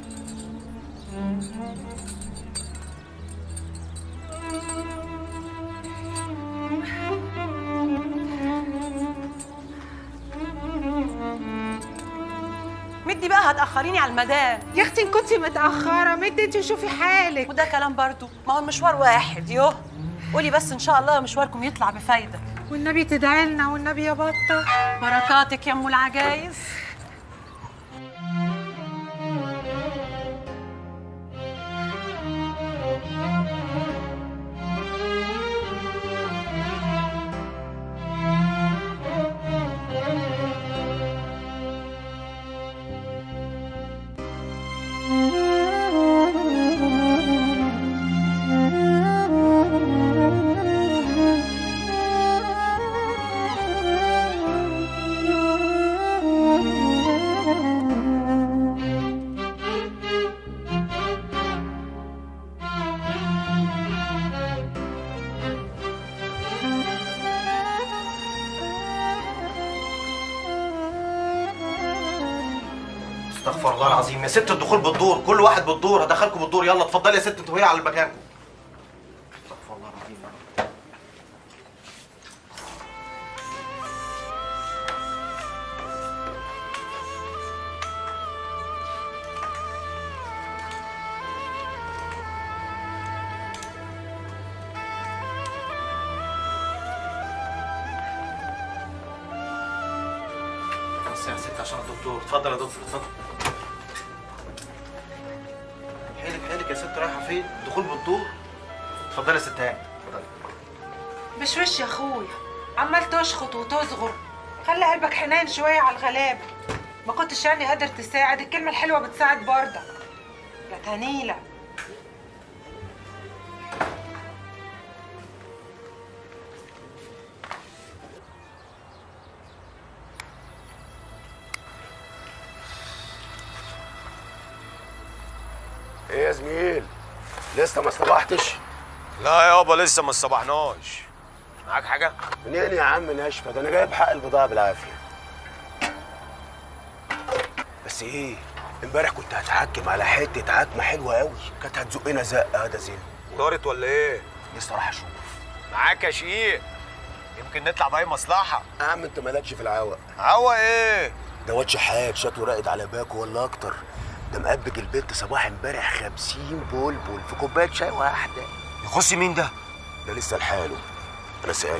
مدي بقى هتاخريني على المدام يا اختي ان كنتي متاخره مدي انت وشوفي حالك وده كلام برضو ما هو المشوار واحد يوه قولي بس ان شاء الله مشواركم يطلع بفايده والنبي تدعي لنا والنبي يا بطه بركاتك يا ام العجايز استغفر الله العظيم يا ست الدخول بالدور كل واحد بالدور هدخلكم بالدور يلا اتفضلي يا ست انتوا هي على مكانكم استغفر الله العظيم بس يا ست عشان الدكتور اتفضل يا دكتور اتفضل حيلك حيلك يا ست رايحه فين دخول بالدور اتفضلي يا ست هاني اتفضلي مش وش يا اخويا عمال تشخط وتصغر خلي قلبك حنين شويه على الغلابه ما كنتش يعني قادر تساعد الكلمه الحلوه بتساعد برضك يا تنيله ايه يا زميل لسه ما صبحتش لا يابا لسه ما صبحناش معاك حاجه منين يا عم ناشفه ده انا جايب حق البضاعه بالعافيه بس ايه امبارح كنت هتحكم على حته عتمه حلوه قوي كانت هتزقنا زقه هذا زين طارت ولا ايه لسه راح اشوف معاك يا شقيق يمكن نطلع باي مصلحه يا عم انت مالكش في العوق عوا ايه ده واد شحات شكله راقد على باكو ولا اكتر ده مقبج البنت صباح امبارح 50 بلبل في كوبايه شاي واحده يخص مين ده ده لسه لحاله انا سالت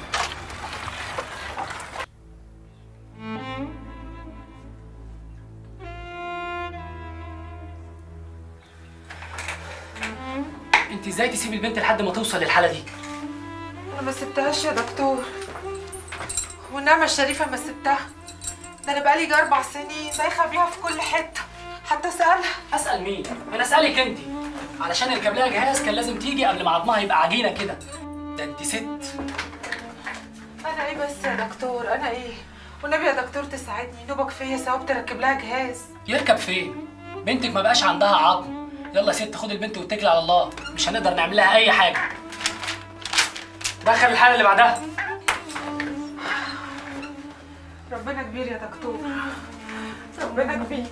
انت ازاي تسيب البنت لحد ما توصل للحاله دي انا ما سبتهاش يا دكتور والنعمه الشريفه ما سبتها ده انا بقالي يجي اربع سنين دايخه بيها في كل حته حتى اسالها اسال مين انا اسالك انت علشان اركب لها جهاز كان لازم تيجي قبل ما عظمها يبقى عجينه كده ده انت ست انا ايه بس يا دكتور انا ايه والنبي يا دكتور تساعدني نوبك فيا ثواب تركب لها جهاز يركب فين بنتك ما بقاش عندها عظم يلا يا ست خد البنت واتكلي على الله مش هنقدر نعمل لها اي حاجه دخل الحاله اللي بعدها ربنا كبير يا دكتور ربنا كبير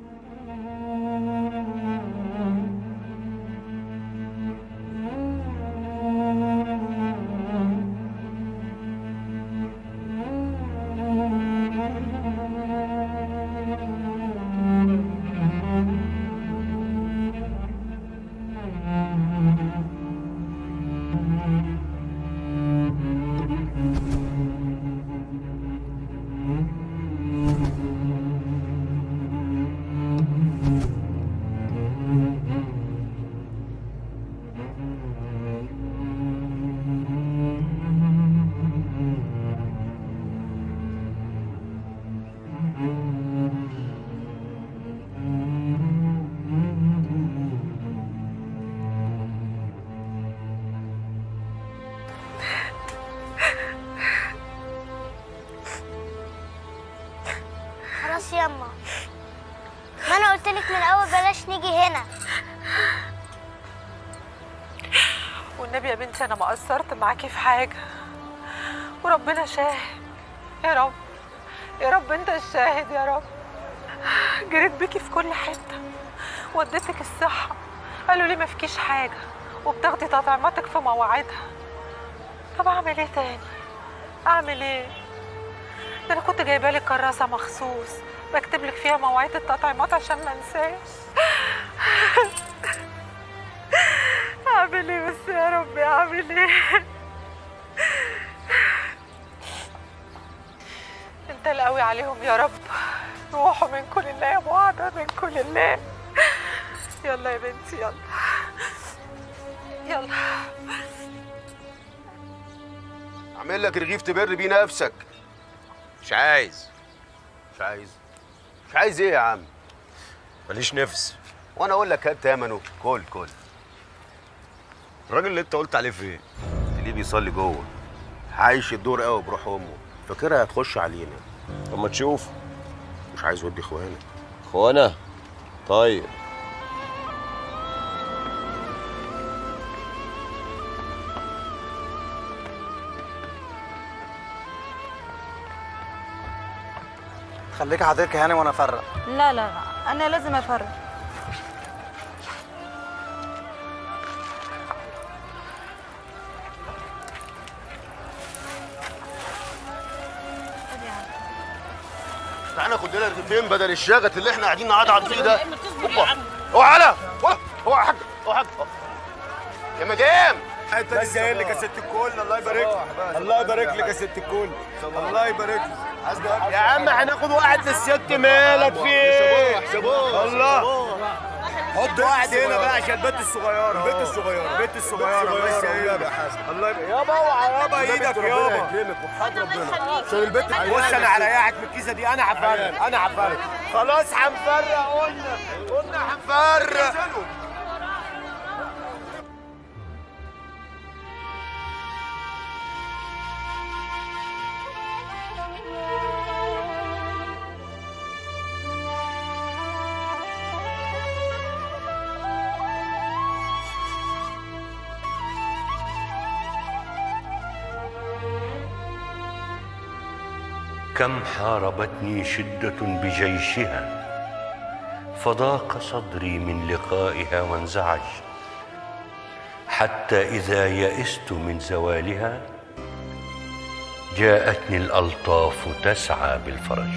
خلاص يما ما انا قلت لك من الاول بلاش نيجي هنا والنبي يا بنتي انا ما قصرت معاكي في حاجه وربنا شاهد يا رب يا رب انت الشاهد يا رب جريت بيكي في كل حته وديتك الصحه قالوا لي ما فيكيش حاجه وبتاخدي تطعيماتك في مواعيدها طب اعمل ايه تاني اعمل ايه ده انا كنت جايبه لك كراسه مخصوص بكتب لك فيها مواعيد التطعيمات عشان ما انساش اعمل ايه بس يا ربي اعمل ايه انت القوي عليهم يا رب روحوا من كل الله يا بعدة من كل الله يلا يا بنتي يلا يلا اعمل لك رغيف تبر بيه نفسك مش عايز مش عايز مش عايز ايه يا عم ماليش نفس وانا اقول لك هات ثمنه كل كل الراجل اللي انت قلت عليه فين اللي بيصلي جوه عايش الدور قوي بروح امه فاكرها هتخش علينا طب ما تشوف مش عايز اودي اخوانا اخوانا طيب خليك حضرتك هاني وانا افرق لا لا لا انا لازم افرق تعالى خد لنا رغيفين بدل الشغط اللي احنا قاعدين نعضعض فيه ده اوبا اوعى على اوعى اوعى يا حاج اوعى يا حاج يا مدام بس قايل لك يا ست الكل الله يبارك لك الله يبارك لك يا ست الكل الله يبارك لك يا عم هناخد واحد للست مالك في ايه؟ الله حط واحد هنا بقى عشان البنت الصغيره البنت الصغيره البنت الصغيره بس ايه يا حسن الله يبارك يابا اوعى يابا ايدك يابا يكرمك وحاط ربنا عشان البنت بص انا هريحك من الكيسه دي انا هفرق انا هفرق خلاص هنفرق قلنا قلنا هنفرق كم حاربتني شدة بجيشها فضاق صدري من لقائها وانزعج حتى إذا يئست من زوالها جاءتني الألطاف تسعى بالفرج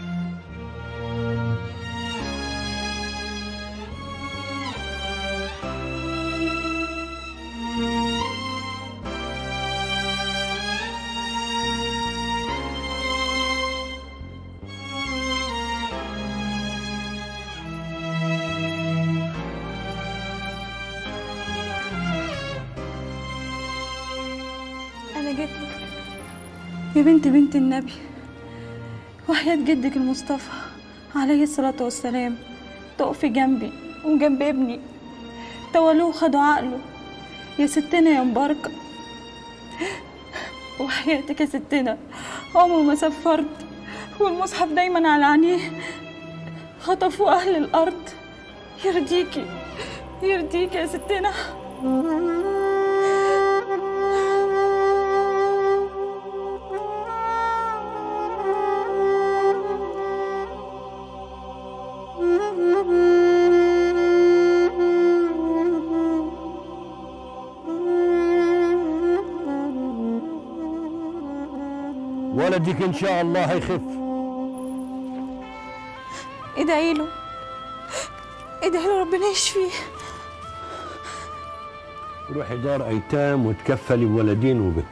أنا جيت لك يا بنت بنت النبي وحياة جدك المصطفى عليه الصلاة والسلام تقفي جنبي وجنب ابني تولوه وخدوا عقله يا ستنا يا مباركة وحياتك يا ستنا عمره ما سفرت والمصحف دايما على عينيه خطفوا أهل الأرض يرضيكي يرضيكي يا ستنا ولدك إن شاء الله هيخف ادعي له ادعي له ربنا يشفيه روحي دار أيتام وتكفلي بولدين وبنت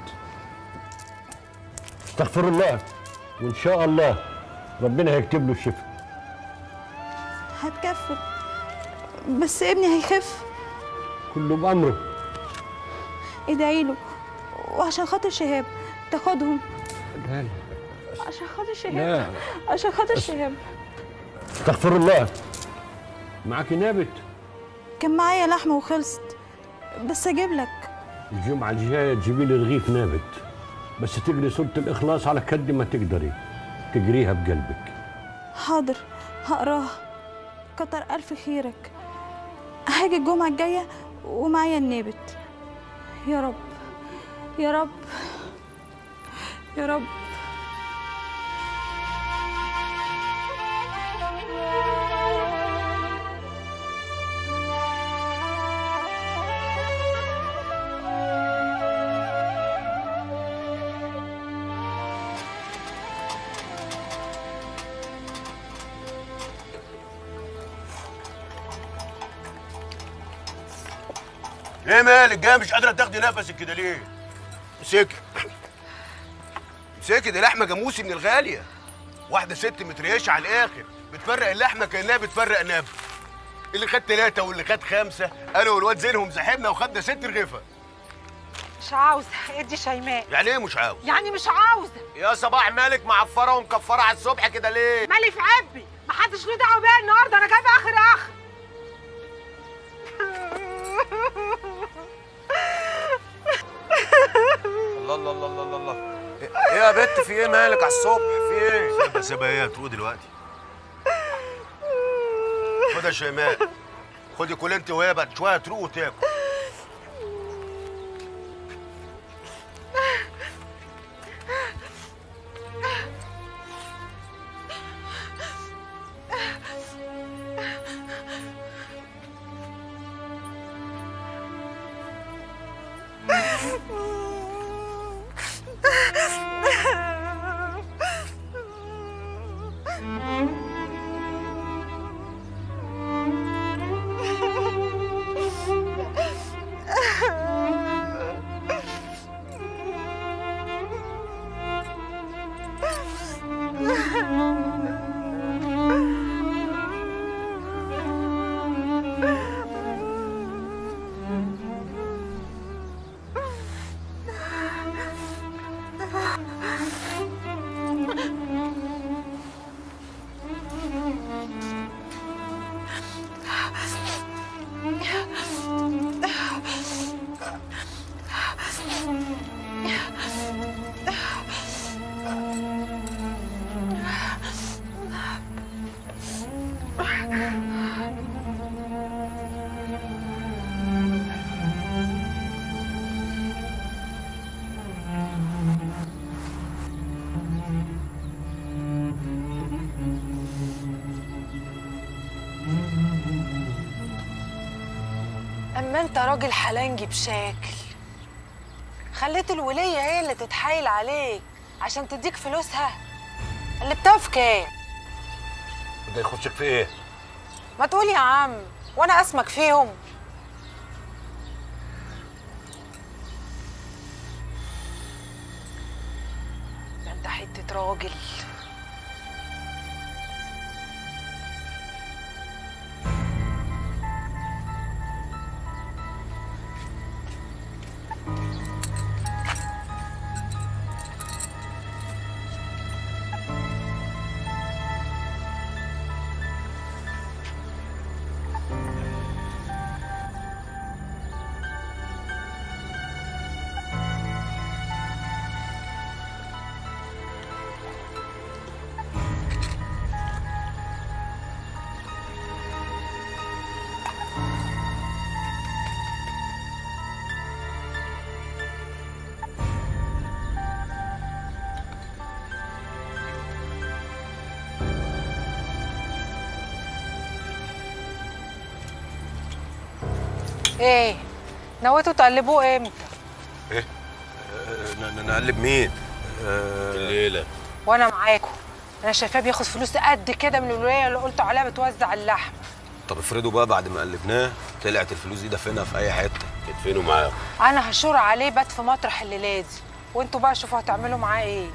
استغفر الله وإن شاء الله ربنا هيكتب له الشفاء هتكفل بس ابني هيخف كله بأمره ادعي له وعشان خاطر شهاب تاخدهم لا عشان خاطر شهاب لا. عشان خاطر شهاب استغفر الله معاكي نابت كان معايا لحمه وخلصت بس اجيب لك الجمعة الجاية تجيبي لي رغيف نابت بس تقري سورة الإخلاص على قد ما تقدري تقريها بقلبك حاضر هقراها كتر الف خيرك هاجي الجمعه الجايه ومعايا النابت يا رب يا رب يا رب ايه مالك جاي مش قادره تاخدي نفسك كده ليه؟ امسكي امسكي دي لحمه جاموسي من الغاليه واحده ست متريشه على الاخر بتفرق اللحمه كانها بتفرق ناب اللي خد ثلاثه واللي خد خمسه انا والواد زينهم زحمنا وخدنا ست رغيفه مش عاوزه ادي شيماء يعني ايه مش عاوز؟ يعني مش عاوزه يا صباح مالك معفره ومكفره على الصبح كده ليه؟ مالي في عبي محدش له دعوه بيا النهارده انا جايبه اخر اخر الله الله الله الله الله ايه يا بت في ايه مالك على الصبح في ايه؟ سيبها سيبها هي تروق دلوقتي خد يا شيماء خدي كل انت وهي بعد شويه تروق وتاكل ما انت راجل حلنجي بشكل خليت الولية هي اللي تتحايل عليك عشان تديك فلوسها اللي بتاف كام ده يخشك في ايه؟ ما تقول يا عم وانا اسمك فيهم ده انت حتة راجل ايه نويتوا تقلبوه امتى ايه؟ آه، ن- نقلب مين؟ الليلة وانا معاكم انا شايفاه بياخد فلوس قد كده من الولايه اللي قلتوا عليها بتوزع اللحم طب افرضوا بقى بعد ما قلبناه طلعت الفلوس دي دفنها في اي حته ادفنوا معاه انا هشور عليه بات في مطرح الليله دي وانتوا بقى شوفوا هتعملوا معاه ايه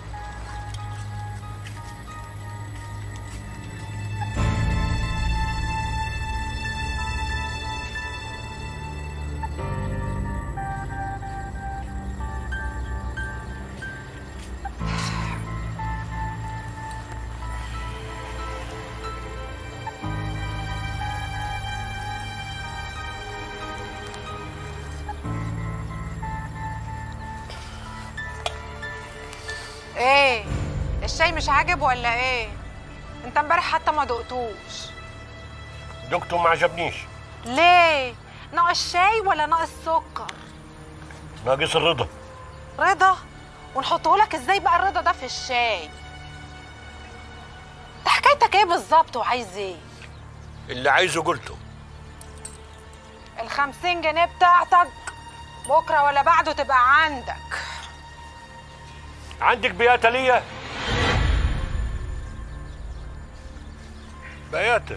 ايه الشاي مش عاجب ولا ايه انت امبارح حتى ما دقتوش دكتور ما عجبنيش ليه ناقص شاي ولا ناقص سكر ناقص الرضا رضا ونحطه لك ازاي بقى الرضا ده في الشاي انت حكايتك ايه بالظبط وعايز ايه اللي عايزه قلته الخمسين جنيه بتاعتك بكره ولا بعده تبقى عندك عندك بياتا ليا بياتا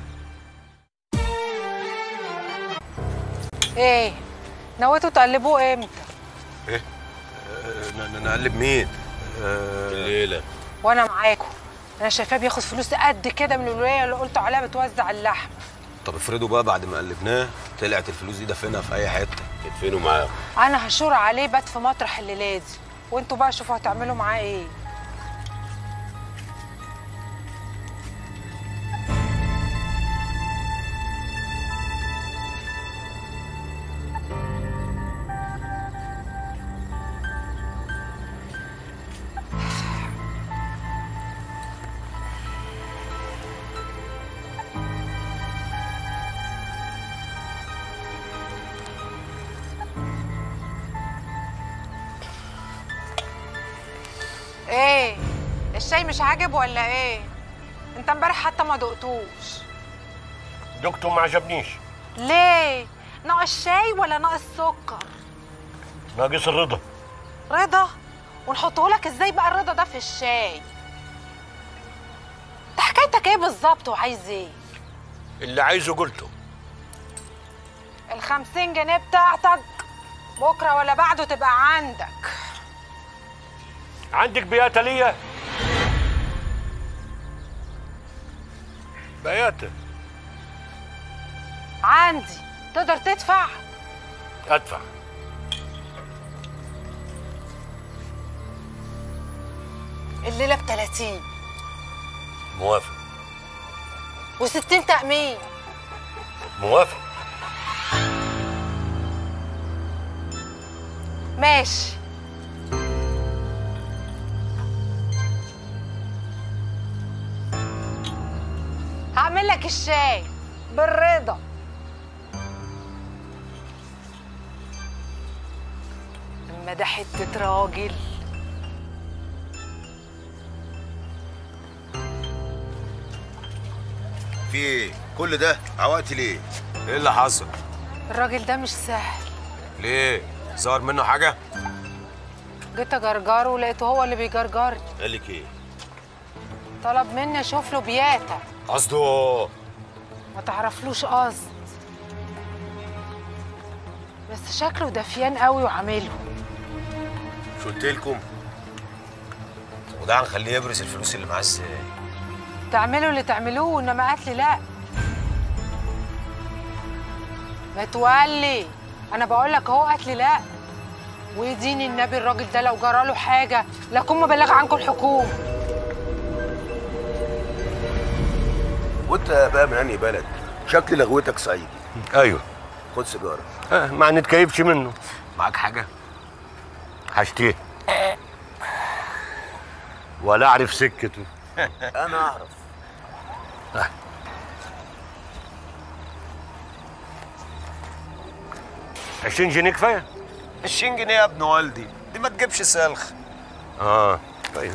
ايه نويتوا تقلبوه امتى ايه؟ آه، ن- ن- نقلب مين؟ الليلة وانا معاكم انا شايفاه بياخد فلوس قد كده من الولايه اللي قلتوا عليها بتوزع اللحم طب افرضوا بقى بعد ما قلبناه طلعت الفلوس دي دفنها في اي حته ادفنوا معاه انا هشور عليه بات في مطرح الليله دي وانتوا بقى شوفوا هتعملوا معاه ايه ايه الشاي مش عاجب ولا ايه انت امبارح حتى ما دقتوش دكتور ما عجبنيش ليه ناقص شاي ولا ناقص سكر ناقص الرضا رضا ونحطه لك ازاي بقى الرضا ده في الشاي انت حكايتك ايه بالظبط وعايز ايه اللي عايزه قلته الخمسين جنيه بتاعتك بكره ولا بعده تبقى عندك عندك بياتا ليا بياتا عندي تقدر تدفع ادفع الليله ب 30 موافق و60 تأمين موافق ماشي هعمل لك الشاي بالرضا اما ده حته راجل في ايه؟ كل ده عوقتي ليه؟ ايه اللي حصل؟ الراجل ده مش سهل ليه ظهر منه حاجه جيت اجرجره ولقيته هو اللي بيجرجرني قال لك ايه طلب مني اشوف له بياتا قصده ما تعرفلوش قصد بس شكله دفيان قوي وعامله مش قلت لكم وده هنخليه يبرز الفلوس اللي معاه ازاي تعملوا اللي تعملوه انما قالت لي لا متولي انا بقول لك اهو قالت لي لا ويديني النبي الراجل ده لو جرى له حاجه لاكون مبلغه عنكم الحكومه وانت بقى من انهي بلد شكل لغوتك صعيدي ايوه خد سيجاره آه ما نتكيفش منه معاك حاجه حاجتين ولا اعرف سكته انا اعرف عشرين جنيه كفايه 20 جنيه يا ابن والدي دي ما تجيبش سلخ اه طيب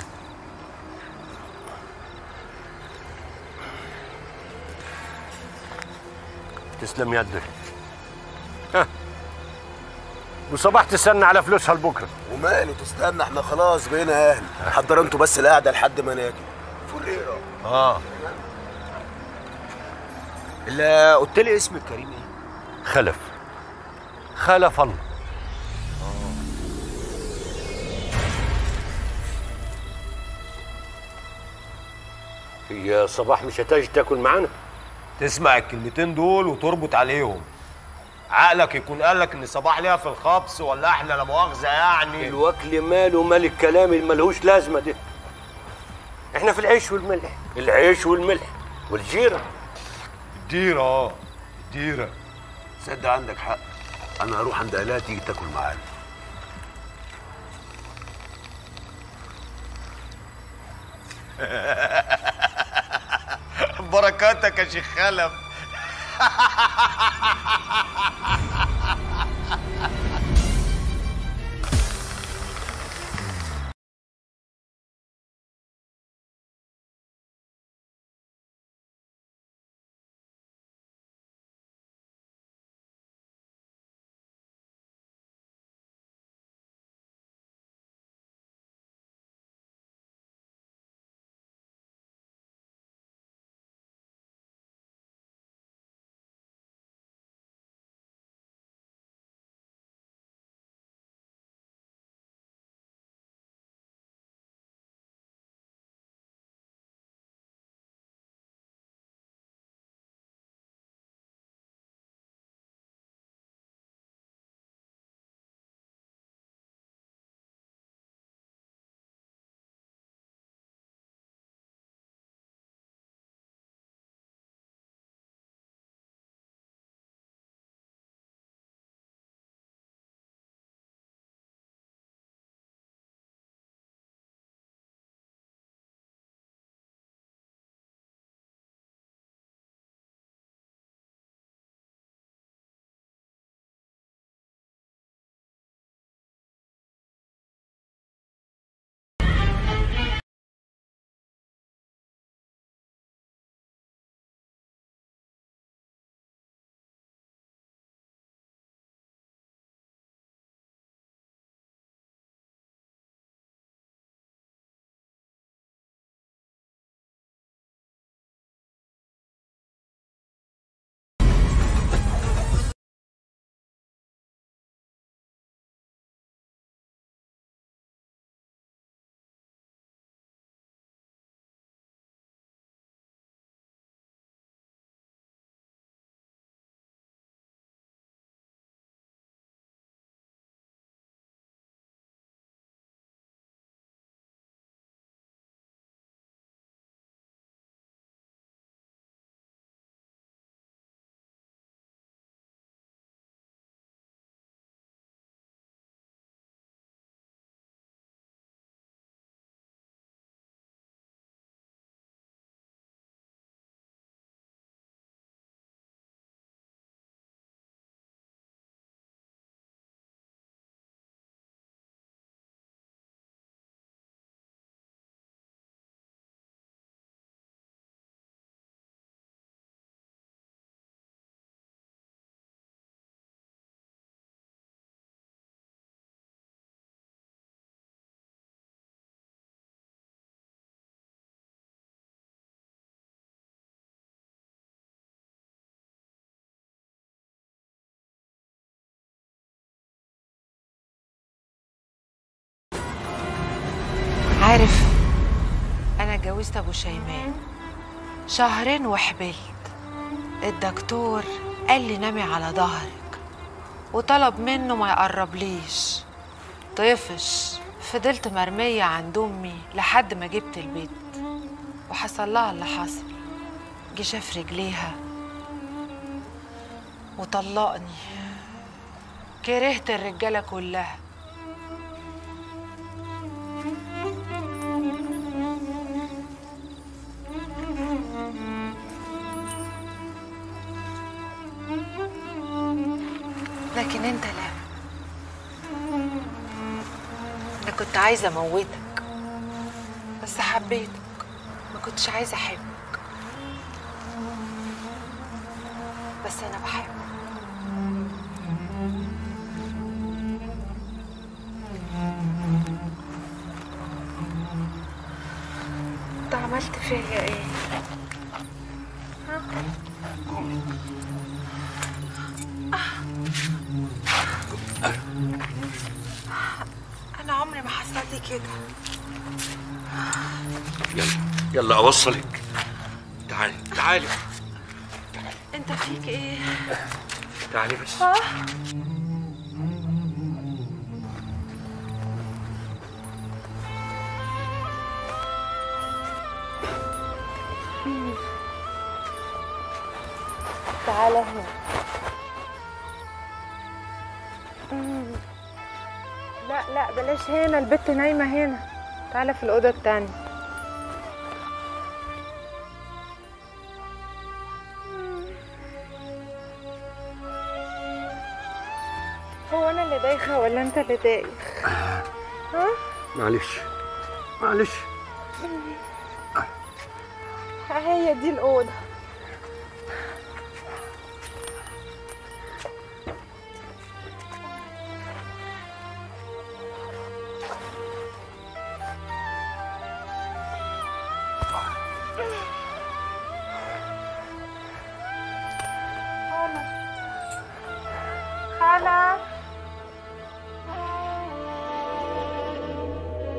تسلم يدك ها وصباح تستنى على فلوسها لبكره وماله تستنى احنا خلاص بقينا اهل حضر انتوا بس القعده لحد ما ناكل فريرة اه اللي قلت لي اسم الكريم ايه خلف خلف الله هي صباح مش هتاجي تاكل معانا تسمع الكلمتين دول وتربط عليهم عقلك يكون قال لك ان صباح ليها في الخبز ولا احنا لا مؤاخذه يعني الوكل ماله مال الكلام اللي ملهوش لازمه ده احنا في العيش والملح العيش والملح والجيره الديره اه الديره صدق عندك حق انا هروح عند الاء تيجي تاكل معانا بركاتك يا شيخ خلف عارف انا اتجوزت ابو شيماء شهرين وحبلت الدكتور قال لي نامي على ظهرك وطلب منه ما يقربليش طفش فضلت مرمية عند أمي لحد ما جبت البيت وحصل لها اللي حصل جه شاف رجليها وطلقني كرهت الرجالة كلها لكن انت لا انا كنت عايزه اموتك بس حبيتك ما كنتش عايزه احبك بس انا بحبك انت عملت فيا ايه ها؟ انا عمري ما حصل لي كده يلا يلا اوصلك تعالي تعالي انت فيك ايه تعالي بس ها تعالى هنا مم. لا لا بلاش هنا البت نايمة هنا تعالى في الأوضة التانية هو أنا اللي دايخة ولا أنت اللي دايخ؟ ها؟ معلش معلش هي دي الأوضة